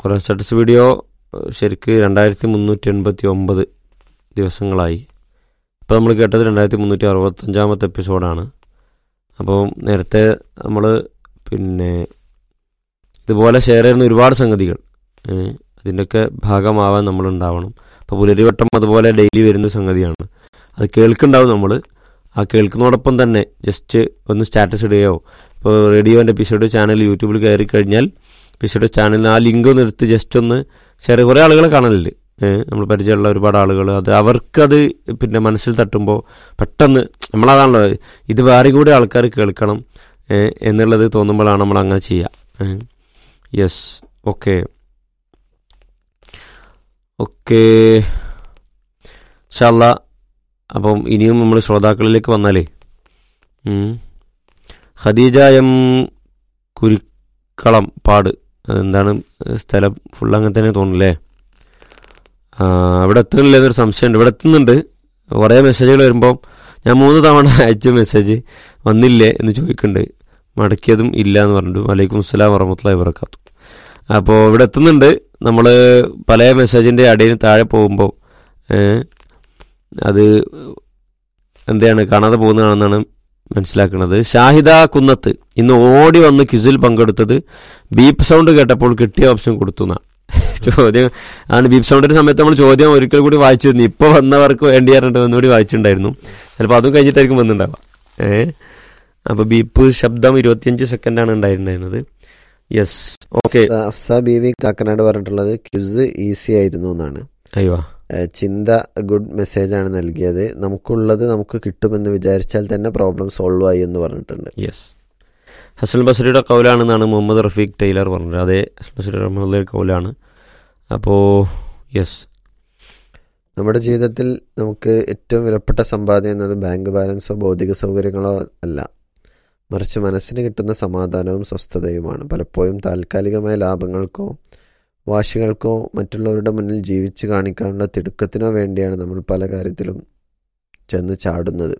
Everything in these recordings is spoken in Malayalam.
കുറേ സ്റ്റാറ്റസ് വീഡിയോ ഏഹ്, ശരിക്ക് രണ്ടായിരത്തി മുന്നൂറ്റി എൺപത്തി ഒമ്പത് ദിവസങ്ങളായി ഇപ്പോൾ നമ്മൾ കേട്ടത് രണ്ടായിരത്തി മുന്നൂറ്റി അറുപത്തഞ്ചാമത്തെ എപ്പിസോഡാണ് അപ്പോൾ നേരത്തെ നമ്മൾ പിന്നെ ഇതുപോലെ ഷെയർ ചെയ്യുന്ന ഒരുപാട് സംഗതികൾ ഏഹ്, അതിൻ്റെയൊക്കെ ഭാഗമാവാൻ നമ്മൾ ഉണ്ടാവണം അപ്പോൾ പുലരിവട്ടം അതുപോലെ ഡെയിലി വരുന്ന സംഗതിയാണ് അത് കേൾക്കുന്നുണ്ടാവും നമ്മൾ ആ കേൾക്കുന്നതോടൊപ്പം തന്നെ ജസ്റ്റ് ഒന്ന് സ്റ്റാറ്റസ് ഇടുകയോ ഇപ്പോൾ റേഡിയോൻ്റെ എപ്പിസോഡ് ചാനൽ യൂട്യൂബിൽ കയറി കഴിഞ്ഞാൽ എപ്പിസോഡ് ചാനലിൽ ആ ലിങ്ക് ഒന്ന് എടുത്ത് ജസ്റ്റ് ഒന്ന് ഷെയർ കുറേ ആളുകളെ കാണലുണ്ട് ഏഹ്, നമ്മൾ പരിചയമുള്ള ഒരുപാട് ആളുകൾ അത് അവർക്കത് പിന്നെ മനസ്സിൽ തട്ടുമ്പോൾ പെട്ടെന്ന് നമ്മളതാണല്ലോ ഇത് വേറെ കൂടി ആൾക്കാർ കേൾക്കണം ഏഹ്, എന്നുള്ളത് തോന്നുമ്പോഴാണ് നമ്മൾ അങ്ങനെ ചെയ്യുക യെസ് ഓക്കെ ഓക്കെ ഷല്ല അപ്പം ഇനിയും നമ്മൾ ശ്രോതാക്കളിലേക്ക് വന്നാലേ ഉം. ഖദീജ എം കുരിക്കളം പാട് എന്താണ് സ്ഥലം ഫുൾ അങ്ങനെ തന്നെ തോന്നുന്നില്ലേ ആ, ഇവിടെ എത്തുന്നില്ല എന്നൊരു സംശയമുണ്ട് ഇവിടെ എത്തുന്നുണ്ട് കുറേ മെസ്സേജുകൾ വരുമ്പോൾ ഞാൻ മൂന്ന് തവണ അയച്ച മെസ്സേജ് വന്നില്ലേ എന്ന് ചോദിക്കുന്നുണ്ട് മടക്കിയതും ഇല്ല എന്ന് പറഞ്ഞിട്ട് വലൈക്കും അസ്സലാം വറഹമത്തുള്ളാഹി വബറകാത്തു അപ്പോൾ ഇവിടെ എത്തുന്നുണ്ട് നമ്മൾ പല മെസ്സേജിൻ്റെ അടിയിൽ താഴെ പോകുമ്പോൾ അത് എന്താണ് കാണാതെ പോകുന്നതാണെന്നാണ് മനസ്സിലാക്കുന്നത് ഷാഹിദ കുന്നത്ത് ഇന്ന് ഓടി വന്ന് ക്വിസിൽ പങ്കെടുത്തത് ബീപ്പ് സൗണ്ട് കേട്ടപ്പോൾ കിട്ടിയ ഓപ്ഷൻ കൊടുത്തു എന്നാ ചോദ്യം ആണ് ബീപ്പ് സൗണ്ടിന്റെ സമയത്ത് നമ്മൾ ചോദ്യം ഒരിക്കൽ കൂടി വായിച്ചിരുന്നു ഇപ്പോൾ വന്നവർക്ക് വേണ്ടി പറഞ്ഞിട്ട് ഒന്നുകൂടി വായിച്ചിട്ടുണ്ടായിരുന്നു ചിലപ്പോൾ അതും കഴിഞ്ഞിട്ടായിരിക്കും വന്നിട്ടുണ്ടാവുക ഏഹ് അപ്പോൾ ബീപ്പ് ശബ്ദം ഇരുപത്തിയഞ്ച് സെക്കൻഡാണ് ഉണ്ടായിരുന്നത് yes okay Afsa B V Kakkanad പറഞ്ഞിട്ടുള്ളത് ക്യുസ് ഈസി ആയിരുന്നു എന്നാണ് അയ്യോ ഏഹ് ചിന്ത ഗുഡ് മെസ്സേജ് ആണ് നൽകിയത് നമുക്കുള്ളത് നമുക്ക് കിട്ടുമെന്ന് വിചാരിച്ചാൽ തന്നെ പ്രോബ്ലം സോൾവ് ആയി എന്ന് പറഞ്ഞിട്ടുണ്ട് യെസ് ഹസൻ ബസറിയുടെ കൗലാണെന്നാണ് മുഹമ്മദ് റഫീഖ് ടൈലർ പറഞ്ഞത് അതെ ഹസൻ ബസറി റഹ്മുള്ളയുടെ കൗലാണ് അപ്പോൾ യെസ് നമ്മുടെ ജീവിതത്തിൽ നമുക്ക് ഏറ്റവും വിലപ്പെട്ട സമ്പാദ്യം എന്നത് ബാങ്ക് ബാലൻസോ ഭൗതിക സൗകര്യങ്ങളോ അല്ല മറിച്ച് മനസ്സിന് കിട്ടുന്ന സമാധാനവും സ്വസ്ഥതയുമാണ് പലപ്പോഴും താൽക്കാലികമായ ലാഭങ്ങൾക്കോ വാശികൾക്കോ മറ്റുള്ളവരുടെ മുന്നിൽ ജീവിച്ച് കാണിക്കാനുള്ള തിടുക്കത്തിനോ വേണ്ടിയാണ് നമ്മൾ പല കാര്യത്തിലും ചെന്ന് ചാടുന്നത്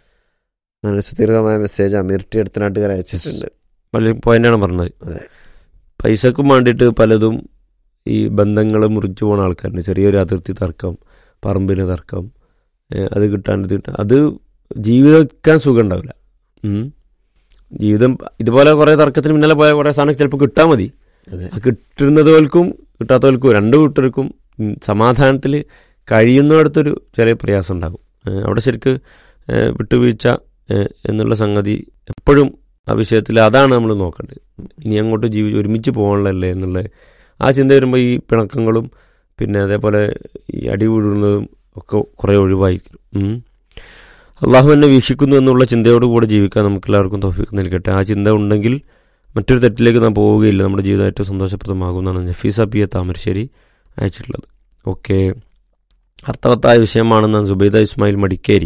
അങ്ങനെ സുദീർഘമായ മെസ്സേജ് അമീർ ടി അടുത്തനാട്ടുകാർ അയച്ചിട്ടുണ്ട് വലിയ പോയിന്റാണ് പറഞ്ഞത് അതെ. പൈസക്കും വേണ്ടിയിട്ട് പലതും ഈ ബന്ധങ്ങൾ മുറിച്ചു പോകുന്ന ആൾക്കാരുണ്ട് ചെറിയൊരു അതിർത്തി തർക്കം പറമ്പിന് തർക്കം ഏഹ് അത് കിട്ടാണ്ട് ഇത് കിട്ടാൻ അത് ജീവിക്കാൻ സുഖം ഉണ്ടാവില്ല ഉം. ജീവിതം ഇതുപോലെ കുറേ തർക്കത്തിന് പിന്നാലെ പോയ കുറേ സാധനം ചിലപ്പോൾ കിട്ടാൻ മതി അതെ ആ കിട്ടുന്നതോൽക്കും കിട്ടാത്തവർക്കും രണ്ടു കൂട്ടർക്കും ഉം, സമാധാനത്തിൽ കഴിയുന്നിടത്തൊരു ചെറിയ പ്രയാസം ഉണ്ടാകും ഏഹ് അവിടെ ശരിക്ക് ഏഹ് വിട്ടുവീഴ്ച ഏഹ് എന്നുള്ള സംഗതി എപ്പോഴും ആ വിഷയത്തിൽ അതാണ് നമ്മൾ നോക്കേണ്ടത് ഇനി അങ്ങോട്ട് ജീവി ഒരുമിച്ച് പോകാനുള്ളതല്ലേ എന്നുള്ള ആ ചിന്ത വരുമ്പോൾ ഈ പിണക്കങ്ങളും പിന്നെ അതേപോലെ ഈ അടി വീഴുന്നതും ഒക്കെ കുറേ ഒഴിവായിരിക്കും ഉം. അള്ളാഹു എന്നെ വീക്ഷിക്കുന്നു എന്നുള്ള ചിന്തയോടുകൂടെ ജീവിക്കാൻ നമുക്ക് എല്ലാവർക്കും തോഫിക്ക് നൽകട്ടെ ആ ചിന്ത ഉണ്ടെങ്കിൽ മറ്റൊരു തെറ്റിലേക്ക് നാം പോവുകയില്ല നമ്മുടെ ജീവിതം ഏറ്റവും സന്തോഷപ്രദമാകും എന്നാണ് നഫീസ പി എ താമരശ്ശേരി അയച്ചിട്ടുള്ളത് ഓക്കെ അർത്ഥവത്തായ വിഷയമാണെന്നാണ് സുബൈദ ഇസ്മായിൽ മടിക്കേരി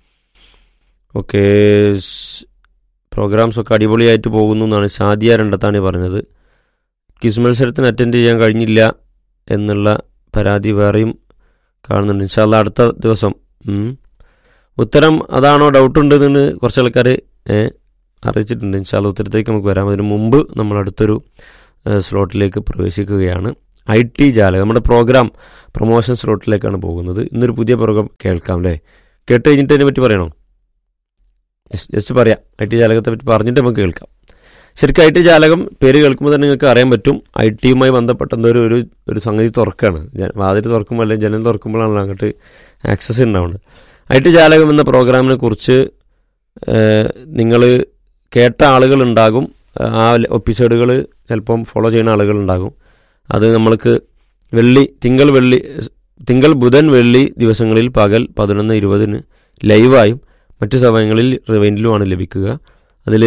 ഓക്കെ പ്രോഗ്രാംസ് ഒക്കെ അടിപൊളിയായിട്ട് പോകുന്നു എന്നാണ് ഷാദിയ രണ്ടത്താണ് പറഞ്ഞത് ക്വിസ് മത്സരത്തിന് അറ്റൻഡ് ചെയ്യാൻ കഴിഞ്ഞില്ല എന്നുള്ള പരാതി വേറെയും കാണുന്നുണ്ട് ഇൻഷാല്ല അടുത്ത ദിവസം ഉം. ഉത്തരം അതാണോ ഡൗട്ട് ഉണ്ടെന്ന് കുറച്ച് ആൾക്കാർ അറിയിച്ചിട്ടുണ്ട് ഇൻഷാല്ല ഉത്തരത്തേക്ക് നമുക്ക് വരാം അതിന് മുമ്പ് നമ്മൾ അടുത്തൊരു ഏഹ്, സ്ലോട്ടിലേക്ക് പ്രവേശിക്കുകയാണ് ഐ ടി ജാലകം നമ്മുടെ പ്രോഗ്രാം പ്രൊമോഷൻ സ്ലോട്ടിലേക്കാണ് പോകുന്നത് ഇന്നൊരു പുതിയ പ്രോഗ്രാം കേൾക്കാം അല്ലേ കേട്ട് കഴിഞ്ഞിട്ട് അതിനെ പറ്റി പറയണോ ജസ്റ്റ് ജസ്റ്റ് പറയാം ഐ ടി ജാലകത്തെ പറ്റി പറഞ്ഞിട്ട് നമുക്ക് കേൾക്കാം ശരിക്കും ഐ ടി ജാലകം പേര് കേൾക്കുമ്പോൾ തന്നെ നിങ്ങൾക്ക് അറിയാൻ പറ്റും ഐ ടിയുമായി ബന്ധപ്പെട്ട എന്തോ ഒരു ഒരു ഒരു സംഗതി തുറക്കാണ് ജ- വാതിൽ തുറക്കുമ്പോൾ അല്ലെങ്കിൽ ജനൽ തുറക്കുമ്പോഴാണല്ലോ അങ്ങോട്ട് ആക്സസ് ഉണ്ടാവുന്നത് ഐ ടി ജാലകം എന്ന പ്രോഗ്രാമിനെ കുറിച്ച് നിങ്ങൾ കേട്ട ആളുകളുണ്ടാകും ആ എപ്പിസോഡുകൾ ചിലപ്പം ഫോളോ ചെയ്യുന്ന ആളുകളുണ്ടാകും അത് നമ്മൾക്ക് വെള്ളി തിങ്കൾ വെള്ളി തിങ്കൾ ബുധൻ വെള്ളി ദിവസങ്ങളിൽ പകൽ പതിനൊന്ന് ഇരുപതിന് ലൈവായും മറ്റു സമയങ്ങളിൽ റിവൈൻഡിലുമാണ് ലഭിക്കുക അതിൽ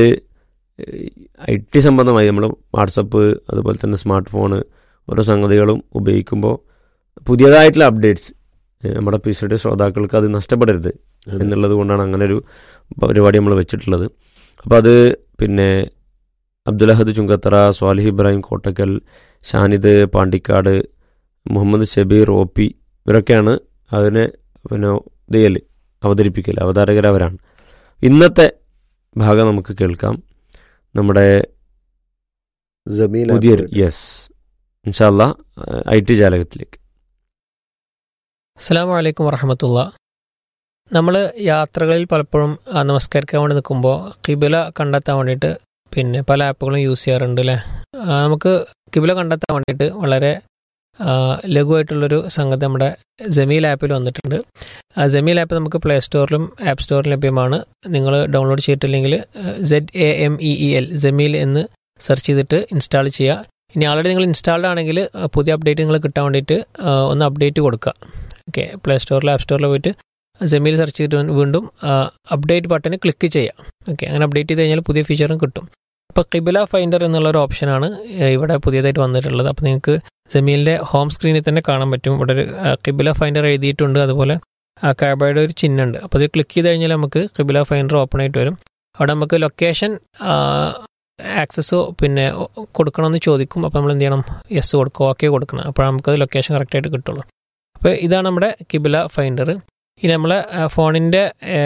ഐ ടി സംബന്ധമായി നമ്മൾ വാട്സപ്പ് അതുപോലെ തന്നെ സ്മാർട്ട് ഫോണ് ഓരോ സംഗതികളും ഉപയോഗിക്കുമ്പോൾ പുതിയതായിട്ടുള്ള അപ്ഡേറ്റ്സ് നമ്മുടെ എപ്പിസോഡ് ശ്രോതാക്കൾക്ക് അത് നഷ്ടപ്പെടരുത് അതെ. എന്നുള്ളത് കൊണ്ടാണ് അങ്ങനെ ഒരു പരിപാടി നമ്മൾ വെച്ചിട്ടുള്ളത് അപ്പോൾ അത് പിന്നെ അബ്ദുലഹദ് ചുങ്കത്തറ സ്വാലിഹ് ഇബ്രാഹിം കോട്ടക്കൽ ഷാനിദ് പാണ്ടിക്കാട് മുഹമ്മദ് ഷബീർ ഒ പി ഇവരൊക്കെയാണ് അതിനെ പിന്നെ ഇതയൽ അവതരിപ്പിക്കൽ അവതാരകർ അവരാണ് ഇന്നത്തെ ഭാഗം നമുക്ക് കേൾക്കാം നമ്മുടെ ജമീൽ പുതിയൊരു ആപ്പൂര്. യെസ് ഇൻഷാല്ല ഐ ടി ജാലകത്തിലേക്ക് അസ്സാം വലൈക്കും വറഹമത്തുള്ള നമ്മൾ യാത്രകളിൽ പലപ്പോഴും ആ, നമസ്കരിക്കാൻ വേണ്ടി നിൽക്കുമ്പോൾ കിബില കണ്ടെത്താൻ വേണ്ടിയിട്ട് പിന്നെ പല ആപ്പുകളും യൂസ് ചെയ്യാറുണ്ട് അല്ലേ ആ, നമുക്ക് കിബില കണ്ടെത്താൻ വേണ്ടിയിട്ട് വളരെ ആ, ലഘുവായിട്ടുള്ളൊരു സംഗതി നമ്മുടെ ജമീൽ ആപ്പിൽ വന്നിട്ടുണ്ട് ആ ജമീൽ ആപ്പ് നമുക്ക് പ്ലേ സ്റ്റോറിലും ആപ്പ് സ്റ്റോറിലും ലഭ്യമാണ് നിങ്ങൾ ഡൗൺലോഡ് ചെയ്തിട്ടില്ലെങ്കിൽ Z A M E E L Jameel എന്ന് സെർച്ച് ചെയ്തിട്ട് ഇൻസ്റ്റാൾ ചെയ്യുക ഇനി ആൾറെഡി നിങ്ങൾ ഇൻസ്റ്റാൾഡ് ആണെങ്കിൽ ആ, പുതിയ അപ്ഡേറ്റ് നിങ്ങൾ കിട്ടാൻ വേണ്ടിയിട്ട് ആ, ഒന്ന് അപ്ഡേറ്റ് കൊടുക്കുക ഓക്കെ പ്ലേ സ്റ്റോറിൽ ആപ്പ് സ്റ്റോറിൽ പോയിട്ട് ജമീൽ സെർച്ച് ചെയ്തിട്ട് വീണ്ടും അപ്ഡേറ്റ് ബട്ടൺ ക്ലിക്ക് ചെയ്യാം ഓക്കെ അങ്ങനെ അപ്ഡേറ്റ് ചെയ്ത് കഴിഞ്ഞാൽ പുതിയ ഫീച്ചറും കിട്ടും ഇപ്പോൾ കിബില ഫൈൻഡർ എന്നുള്ള ഒരു ഓപ്ഷനാണ് ഏഹ്, ഇവിടെ പുതിയതായിട്ട് വന്നിട്ടുള്ളത് അപ്പോൾ നിങ്ങൾക്ക് ജമീലിൻ്റെ ഹോം സ്ക്രീനിൽ തന്നെ കാണാൻ പറ്റും ഇവിടെ ഒരു കിബില ഫൈൻഡർ എഴുതിയിട്ടുണ്ട് അതുപോലെ ആ കാബയുടെ ഒരു ചിഹ്നമുണ്ട് അപ്പോൾ അത് ക്ലിക്ക് ചെയ്ത് കഴിഞ്ഞാൽ നമുക്ക് കിബില ഫൈൻഡർ ഓപ്പൺ ആയിട്ട് വരും അവിടെ നമുക്ക് ലൊക്കേഷൻ ആക്സസ് പിന്നെ കൊടുക്കണമെന്ന് ചോദിക്കും അപ്പോൾ നമ്മൾ എന്ത് ചെയ്യണം യെസ് കൊടുക്കുക ഓക്കെ കൊടുക്കണം അപ്പോൾ നമുക്കത് ലൊക്കേഷൻ കറക്റ്റായിട്ട് കിട്ടുള്ളൂ അപ്പോൾ ഇതാണ് നമ്മുടെ കിബില ഫൈൻഡർ ഇനി നമ്മളെ ഫോണിൻ്റെ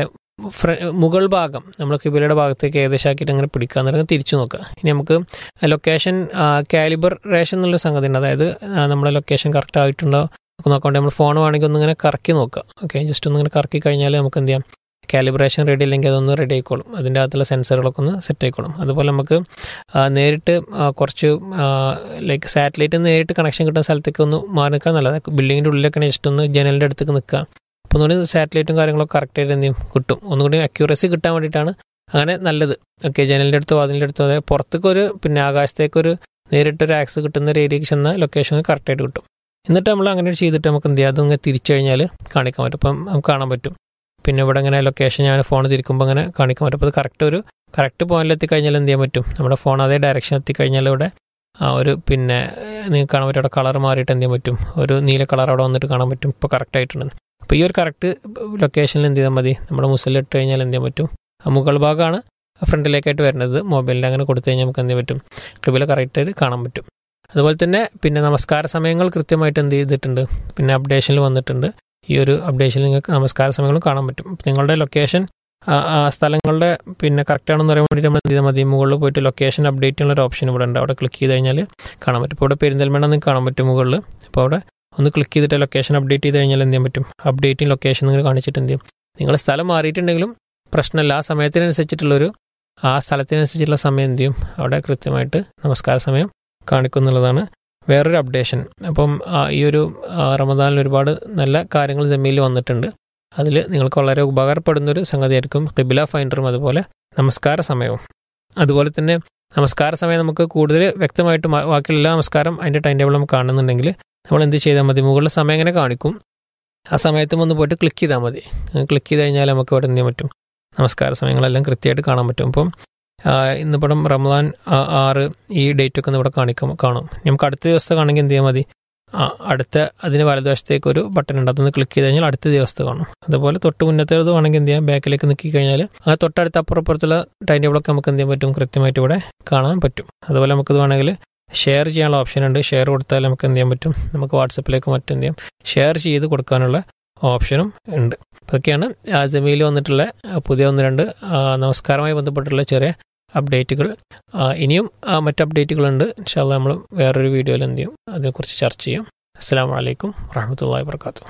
മുകൾ ഭാഗം നമ്മൾ കിബിലയുടെ ഭാഗത്തേക്ക് ഏകദേശം ആക്കിയിട്ട് അങ്ങനെ പിടിക്കുക എന്നിട്ട് തിരിച്ചു നോക്കുക ഇനി നമുക്ക് ലൊക്കേഷൻ കാലിബർ റേഷൻ എന്നുള്ള സംഗതി ഉണ്ട് അതായത് ആ, നമ്മുടെ ലൊക്കേഷൻ കറക്റ്റ് ആയിട്ടുണ്ടോ ഒക്കെ നോക്കാണ്ട് നമ്മൾ ഫോൺ വേണമെങ്കിൽ ഒന്നിങ്ങനെ കറക്കി നോക്കുക ഓക്കെ ജസ്റ്റ് ഒന്നിങ്ങനെ കറക്കി കഴിഞ്ഞാൽ നമുക്ക് എന്ത് ചെയ്യാം കാലിബ്രേഷൻ റെഡി അല്ലെങ്കിൽ അതൊന്ന് റെഡി ആയിക്കോളും അതിൻ്റെ അകത്തുള്ള സെൻസറുകളൊക്കെ ഒന്ന് സെറ്റ് ആയിക്കോളും അതുപോലെ നമുക്ക് ആ, നേരിട്ട് ആ, കുറച്ച് ലൈക്ക് സാറ്റലൈറ്റ് നേരിട്ട് കണക്ഷൻ കിട്ടുന്ന സ്ഥലത്തേക്ക് ഒന്ന് മാറി നിൽക്കാൻ നല്ലതാണ് ബിൽഡിങ്ങിൻ്റെ ഉള്ളിലൊക്കെ ജസ്റ്റ് ഒന്ന് ജനലിൻ്റെ അടുത്തേക്ക് നിൽക്കുക അപ്പോൾ ഒന്നുകൂടി സാറ്റലൈറ്റും കാര്യങ്ങളൊക്കെ കറക്റ്റായിട്ട് എന്ത് ചെയ്യും കിട്ടും ഒന്നുകൂടി അക്യൂറസി കിട്ടാൻ വേണ്ടിയിട്ടാണ് അങ്ങനെ നല്ലത് ഓക്കെ ജനലിൻ്റെ അടുത്തോ അതിൻ്റെ അടുത്തോ അതായത് പുറത്തേക്കൊരു പിന്നെ ആകാശത്തേക്കൊരു നേരിട്ടൊരു ആക്സ് കിട്ടുന്ന ഒരു ഏരിയക്ക് ചെന്ന ലൊക്കേഷൻ കറക്റ്റായിട്ട് കിട്ടും എന്നിട്ട് നമ്മൾ അങ്ങനെ ചെയ്തിട്ട് നമുക്ക് എന്ത് ചെയ്യാം അതങ്ങ് തിരിച്ചു കഴിഞ്ഞാൽ കാണിക്കാൻ പറ്റും അപ്പം നമുക്ക് കാണാൻ പറ്റും പിന്നെ ഇവിടെ ഇങ്ങനെ ലൊക്കേഷൻ ഞാൻ ഫോൺ തിരിക്കുമ്പോൾ അങ്ങനെ കാണിക്കാൻ പറ്റും അപ്പോൾ അത് കറക്റ്റ് ഒരു കറക്റ്റ് പോയിന്റിൽ എത്തിക്കഴിഞ്ഞാൽ എന്ത് ചെയ്യാൻ പറ്റും നമ്മുടെ ഫോൺ അതേ ഡയറക്ഷൻ എത്തിക്കഴിഞ്ഞാൽ ഇവിടെ ആ ഒരു പിന്നെ നിങ്ങൾക്ക് കാണാൻ പറ്റും അവിടെ കളർ മാറിയിട്ട് എന്ത് ചെയ്യാൻ പറ്റും ഒരു നീല കളർ അവിടെ വന്നിട്ട് കാണാൻ പറ്റും ഇപ്പോൾ കറക്റ്റ് ആയിട്ടുണ്ട് അപ്പോൾ ഈ ഒരു കറക്റ്റ് ലൊക്കേഷനിൽ എന്ത് ചെയ്താൽ മതി നമ്മുടെ മുസലിൽ ഇട്ട് കഴിഞ്ഞാൽ എന്ത് ചെയ്യാൻ പറ്റും ആ മുകൾ ഭാഗമാണ് ഫ്രണ്ടിലേക്കായിട്ട് വരുന്നത് മൊബൈലിൽ അങ്ങനെ കൊടുത്തു കഴിഞ്ഞാൽ നമുക്ക് എന്ത് ചെയ്യാൻ പറ്റും കിബില കറക്റ്റായിട്ട് കാണാൻ പറ്റും അതുപോലെ തന്നെ പിന്നെ നമസ്കാര സമയങ്ങൾ കൃത്യമായിട്ട് എന്ത് ചെയ്തിട്ടുണ്ട് പിന്നെ അപ്ഡേഷനിൽ വന്നിട്ടുണ്ട് ഈ ഒരു അപ്ഡേഷനിൽ നിങ്ങൾക്ക് നമസ്കാര സമയങ്ങളും കാണാൻ പറ്റും അപ്പോൾ നിങ്ങളുടെ ലൊക്കേഷൻ ആ സ്ഥലങ്ങളുടെ പിന്നെ കറക്റ്റ് ആണെന്ന് പറയാൻ വേണ്ടി നമ്മൾ എന്ത് ചെയ്താൽ മതി മുകളിൽ പോയിട്ട് ലൊക്കേഷൻ അപ്ഡേറ്റ് ചെയ്യുന്ന ഒരു ഓപ്ഷൻ ഇവിടെ ഉണ്ട് അവിടെ ക്ലിക്ക് ചെയ്ത് കഴിഞ്ഞാൽ കാണാൻ പറ്റും ഇപ്പോൾ ഇവിടെ പെരിന്തൽമണ്ണ നിങ്ങൾക്ക് കാണാൻ പറ്റും മുകളിൽ അപ്പോൾ അവിടെ ഒന്ന് ക്ലിക്ക് ചെയ്തിട്ട് ലൊക്കേഷൻ അപ്ഡേറ്റ് ചെയ്ത് കഴിഞ്ഞാൽ എന്ത് ചെയ്യാൻ പറ്റും അപ്ഡേറ്റിംഗ് ലൊക്കേഷൻ നിങ്ങൾ കാണിച്ചിട്ട് എന്ത് ചെയ്യും നിങ്ങളുടെ സ്ഥലം മാറിയിട്ടുണ്ടെങ്കിലും പ്രശ്നമില്ല ആ സമയത്തിനനുസരിച്ചിട്ടുള്ളൊരു ആ സ്ഥലത്തിനനുസരിച്ചുള്ള സമയം എന്ത് ചെയ്യും അവിടെ കൃത്യമായിട്ട് നമസ്കാര സമയം കാണിക്കുന്നുള്ളതാണ് വേറൊരു അപ്ഡേഷൻ അപ്പം ആ, ഈ ഒരു ആ, റമദാനിൽ ഒരുപാട് നല്ല കാര്യങ്ങൾ ജമീൽ വന്നിട്ടുണ്ട് അതിൽ നിങ്ങൾക്ക് വളരെ ഉപകാരപ്പെടുന്ന ഒരു സംഗതിയായിരിക്കും കിബില ഫൈൻഡറും അതുപോലെ നമസ്കാര സമയവും അതുപോലെ തന്നെ നമസ്കാര സമയം നമുക്ക് കൂടുതൽ വ്യക്തമായിട്ട് മ- ബാക്കിയുള്ള എല്ലാ നമസ്കാരം അതിൻ്റെ ടൈം ടേബിൾ നമുക്ക് കാണുന്നുണ്ടെങ്കിൽ നമ്മൾ എന്ത് ചെയ്താൽ മതി മുകളിലെ സമയം ഇങ്ങനെ കാണിക്കും ആ സമയത്തും ഒന്ന് പോയിട്ട് ക്ലിക്ക് ചെയ്താൽ മതി ക്ലിക്ക് ചെയ്ത് കഴിഞ്ഞാൽ നമുക്ക് ഇവിടെ എന്ത് ചെയ്യാൻ പറ്റും നമസ്കാര സമയങ്ങളെല്ലാം കൃത്യമായിട്ട് കാണാൻ പറ്റും അപ്പം ആ, ഇന്നിപ്പം റമദാൻ ആ, ആറ് ഈ ഡേറ്റ് ഒക്കെ ഒന്ന് ഇവിടെ കാണിക്കാം കാണും ഇനി നമുക്ക് അടുത്ത ദിവസത്തെ കാണണമെങ്കിൽ എന്ത് ചെയ്യാൽ മതി ആ, അടുത്ത അതിന് വലതുവശത്തേക്ക് ഒരു ബട്ടൺ ഉണ്ട് അതൊന്ന് ക്ലിക്ക് ചെയ്ത് കഴിഞ്ഞാൽ അടുത്ത ദിവസത്തെ കാണും അതുപോലെ തൊട്ട് മുന്നത്തേത് വേണമെങ്കിൽ എന്ത് ചെയ്യാം ബാക്കിലേക്ക് നിൽക്കി കഴിഞ്ഞാൽ ആ തൊട്ടടുത്ത അപ്പുറപ്പുറത്തുള്ള ടൈം ടേബിളൊക്കെ നമുക്ക് എന്ത് ചെയ്യാൻ പറ്റും കൃത്യമായിട്ട് ഇവിടെ കാണാൻ പറ്റും അതുപോലെ നമുക്കിത് വേണമെങ്കിൽ ഷെയർ ചെയ്യാനുള്ള ഓപ്ഷൻ ഉണ്ട് ഷെയർ കൊടുത്താൽ നമുക്ക് എന്ത് ചെയ്യാൻ പറ്റും നമുക്ക് വാട്സപ്പിലേക്ക് മറ്റും എന്ത് ചെയ്യാം ഷെയർ ചെയ്ത് കൊടുക്കാനുള്ള ഓപ്ഷനും ഉണ്ട് അതൊക്കെയാണ് ആ ജമീൽ വന്നിട്ടുള്ള ആ, പുതിയ ഒന്ന് രണ്ട് ആ, നമസ്കാരവുമായി ബന്ധപ്പെട്ടുള്ള ചെറിയ അപ്ഡേറ്റുകൾ ആ, ഇനിയും ആ, മറ്റ് അപ്ഡേറ്റുകളുണ്ട് ഇൻഷാല്ല നമ്മൾ വേറൊരു വീഡിയോയിൽ എന്ത് ചെയ്യും അതിനെക്കുറിച്ച് ചർച്ച ചെയ്യും അസ്സാം വലൈക്കും വാഹമത്തല്ലാ വർക്കാത്തു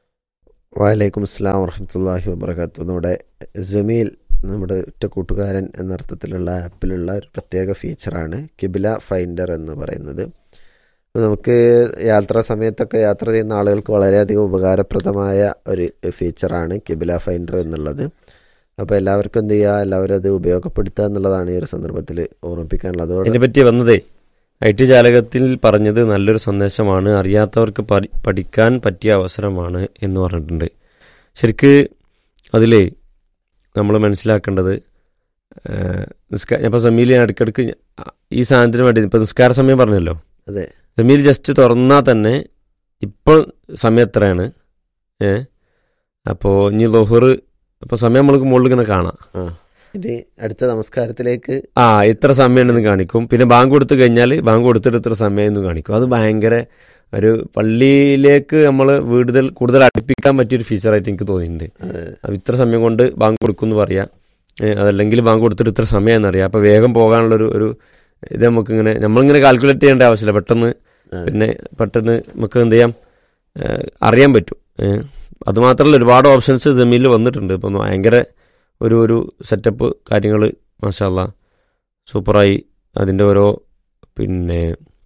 വലൈക്കും അസ്സാം വറഹമത്തല്ലാഹി വബർക്കാത്തു നമ്മുടെ ജമീൽ നമ്മുടെ ഒറ്റ കൂട്ടുകാരൻ എന്നർത്ഥത്തിലുള്ള ആപ്പിലുള്ള ഒരു പ്രത്യേക ഫീച്ചറാണ് കിബില ഫൈൻഡർ എന്ന് പറയുന്നത് അപ്പോൾ നമുക്ക് യാത്രാ സമയത്തൊക്കെ യാത്ര ചെയ്യുന്ന ആളുകൾക്ക് വളരെയധികം ഉപകാരപ്രദമായ ഒരു ഫീച്ചറാണ് കിബില ഫൈൻഡർ എന്നുള്ളത് അപ്പോൾ എല്ലാവർക്കും എന്ത് ചെയ്യുക എല്ലാവരും അത് ഉപയോഗപ്പെടുത്തുക എന്നുള്ളതാണ് ഈ ഒരു സന്ദർഭത്തിൽ ഓർമ്മിപ്പിക്കാനുള്ളത് അതോടെ ഇതിനെ പറ്റി വന്നതേ ഐ ടി ജാലകത്തിൽ പറഞ്ഞത് നല്ലൊരു സന്ദേശമാണ് അറിയാത്തവർക്ക് പഠി- പഠിക്കാൻ പറ്റിയ അവസരമാണ് എന്ന് പറഞ്ഞിട്ടുണ്ട് ശരിക്ക് അതിലേ നമ്മൾ മനസ്സിലാക്കേണ്ടത് നിസ്കാര ഇപ്പോൾ സമീൽ ഞാൻ ഇടയ്ക്കിടയ്ക്ക് ഈ സാധനത്തിന് വേണ്ടി ഇപ്പോൾ നിസ്കാര സമയം പറഞ്ഞല്ലോ അതെ. സമീൽ ജസ്റ്റ് തുറന്നാൽ തന്നെ ഇപ്പോൾ സമയം എത്രയാണ് ഏ അപ്പോൾ ഇനി ലൊഹറ് അപ്പോൾ സമയം നമ്മൾക്ക് മുകളിൽ ഇങ്ങനെ കാണാം ഇനി അടുത്ത നമസ്കാരത്തിലേക്ക് ആ ഇത്ര സമയമുണ്ടെന്ന് കാണിക്കും പിന്നെ ബാങ്ക് കൊടുത്തു കഴിഞ്ഞാൽ ബാങ്ക് കൊടുത്തിട്ട് ഇത്ര സമയം എന്ന് കാണിക്കും അത് ഭയങ്കര ഒരു പള്ളിയിലേക്ക് നമ്മൾ കൂടുതൽ കൂടുതൽ അടുപ്പിക്കാൻ പറ്റിയൊരു ഫീച്ചറായിട്ട് എനിക്ക് തോന്നിയിട്ടുണ്ട് അപ്പോൾ ഇത്ര സമയം കൊണ്ട് ബാങ്ക് കൊടുക്കും എന്ന് പറയാം ഏ, അതല്ലെങ്കിൽ ബാങ്ക് കൊടുത്തിട്ട് ഇത്ര സമയം എന്നറിയാം അപ്പോൾ വേഗം പോകാനുള്ളൊരു ഒരു ഇത് നമുക്കിങ്ങനെ നമ്മളിങ്ങനെ കാൽക്കുലേറ്റ് ചെയ്യേണ്ട ആവശ്യമില്ല പെട്ടെന്ന് അതെ. പിന്നെ പെട്ടെന്ന് നമുക്ക് എന്ത് ചെയ്യാം ഏഹ് അറിയാൻ പറ്റും ഏഹ് അതുമാത്രമല്ല ഒരുപാട് ഓപ്ഷൻസ് ജമീലിൽ വന്നിട്ടുണ്ട് ഇപ്പം ഭയങ്കര ഒരു ഒരു സെറ്റപ്പ് കാര്യങ്ങൾ മാഷാല്ല സൂപ്പറായി അതിൻ്റെ ഓരോ പിന്നെ